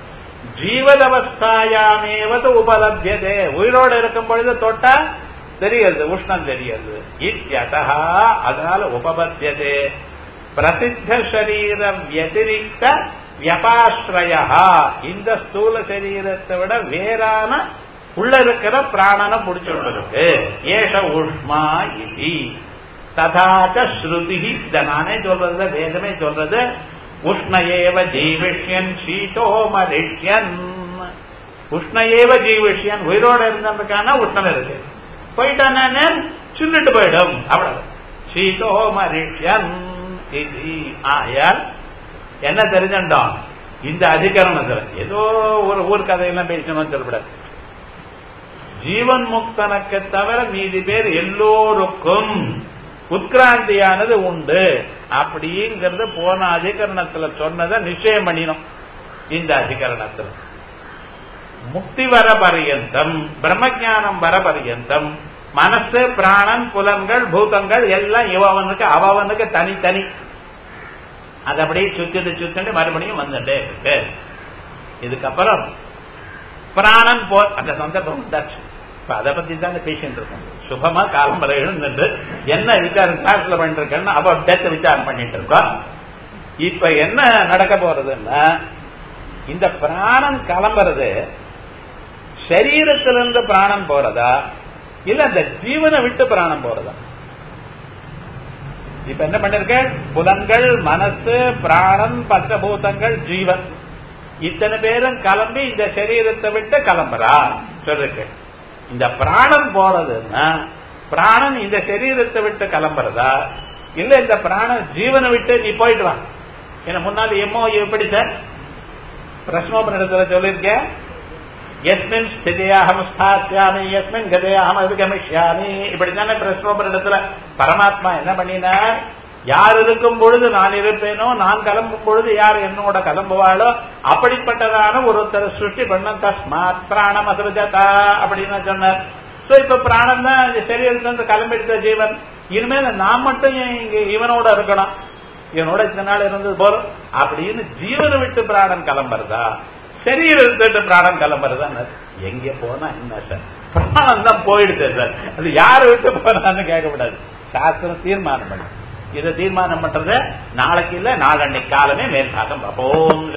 ஜீவதவஸ்தாயாமேவது உபலபியதே உயிரோடு இருக்கும் பொழுது தொட்டா தெரியுது உஷ்ணம் தெரியுது இத்தியதா அதனால உபபத்தியதே பிரசித்த சரீர வத்திரிக்த வியபாஸ்ரயா இந்த ஸ்தூல சரீரத்தை விட வேறான உள்ள இருக்கிற பிராணனை பிடிச்சுருக்கு ஏஷ உஷ்மா இது ததாச்ச ஸ்ருதி இத நானே சொல்றது வேதமே சொல்றது உஷ்ண ஏவ ஜீவிஷ்யன் சீதோ மரிஷ்யன் உஷ்ண ஏவ ஜீவிஷ்யன் உயிரோட இருந்ததுக்கான உஷ்ணம் இருக்கு போயிட்டானே சுன்னிட்டு போயிடும் அவ்வளவு சீதோ மரிஷ்யன் ஆயால் என்ன தெரிஞ்சிட்டோம் இந்த அதிகரணத்துல ஏதோ ஒரு ஊர் கதையெல்லாம் பேசணும்னு சொல்லப்படாது ஜீவன் முக்தனுக்கு தவிர மீதி பேர் எல்லோருக்கும் உட்கிராந்தியானது உண்டு அப்படிங்கிறது போன அதிகரணத்துல சொன்னதை நிச்சயம் பண்ணினோம் இந்த அதிகரணத்துல முக்தி வர பரியந்தம் பிரம்மஜானம் வர பரியந்தம் மனசு பிராணன் புலன்கள் பூதங்கள் எல்லாம் இவனுக்கு அவனுக்கு தனித்தனி அது அப்படியே சுத்திட்டு சுத்திட்டு மறுபடியும் வந்துட்டே இருக்கு இதுக்கப்புறம் பிராணன் போ அந்த சந்தர்ப்பம் உண்டாச்சு இப்ப அதை பத்தி தான் பேசிட்டு இருக்கோம் சுபமா காலம் வரை எழுந்துட்டு என்ன விசாரம் கிளாஸ்ல பண்ணிட்டு இருக்கேன்னு அவ டெத் விசாரம் பண்ணிட்டு இருக்கோம் இப்ப என்ன நடக்க போறதுன்னா இந்த பிராணன் கிளம்புறது சரீரத்திலிருந்து பிராணம் போறதா இல்ல அந்த ஜீவனை விட்டு பிராணம் போறதா இப்ப என்ன பண்ணிருக்க புலன்கள் மனசு பிராணன் பஞ்சபூதங்கள் ஜீவன் இத்தனை பேரும் கிளம்பி இந்த சரீரத்தை விட்டு கிளம்புறா சொல்லிருக்கு இந்த பிராணன் போறதுன்னா பிராணன் இந்த சரீரத்தை விட்டு கிளம்புறதா இல்ல இந்த பிராணன் ஜீவனை விட்டு நீ போயிட்டு வா ஏன்னா முன்னாடி எம்மோ எப்படி சார் பிரஸ்னோபனிடத்துல சொல்லியிருக்கேன் எஸ்மின் ஸ்திதியாகம் ஸ்தாசியாமி எஸ்மின் கதையாகம் அபிகமிஷ்யாமி இப்படித்தானே பிரஸ்னோபனிடத்துல பரமாத்மா என்ன பண்ணினார் யார் இருக்கும் பொழுது நான் இருப்பேனோ நான் கிளம்பும் பொழுது யார் என்னோட கிளம்புவாளோ அப்படிப்பட்டதான ஒருத்தர் சிருஷ்டி பண்ண தஸ்மாத் பிராணம் அசுரஜதா அப்படின்னு சொன்னார் சோ இப்ப பிராணம் தான் சரீரத்திலிருந்து கிளம்பிடுத்த ஜீவன் இனிமேல் நான் மட்டும் இங்க இவனோட இருக்கணும் இவனோட இத்தனை நாள் இருந்தது போறோம் அப்படின்னு ஜீவனை விட்டு பிராணம் கிளம்புறதா சரீரத்தை பிராணம் கிளம்புறதா எங்க போனா என்ன சார் பிராணம் தான் போயிடுது சார் அது யாரை விட்டு போனான்னு கேட்கக்கூடாது சாஸ்திரம் தீர்மானம் பண்ண இதை தீர்மானம் பண்றத நாளைக்கு இல்ல நாளன்னைக்கு காலமே மேல் பாகம் பார்ப்போம்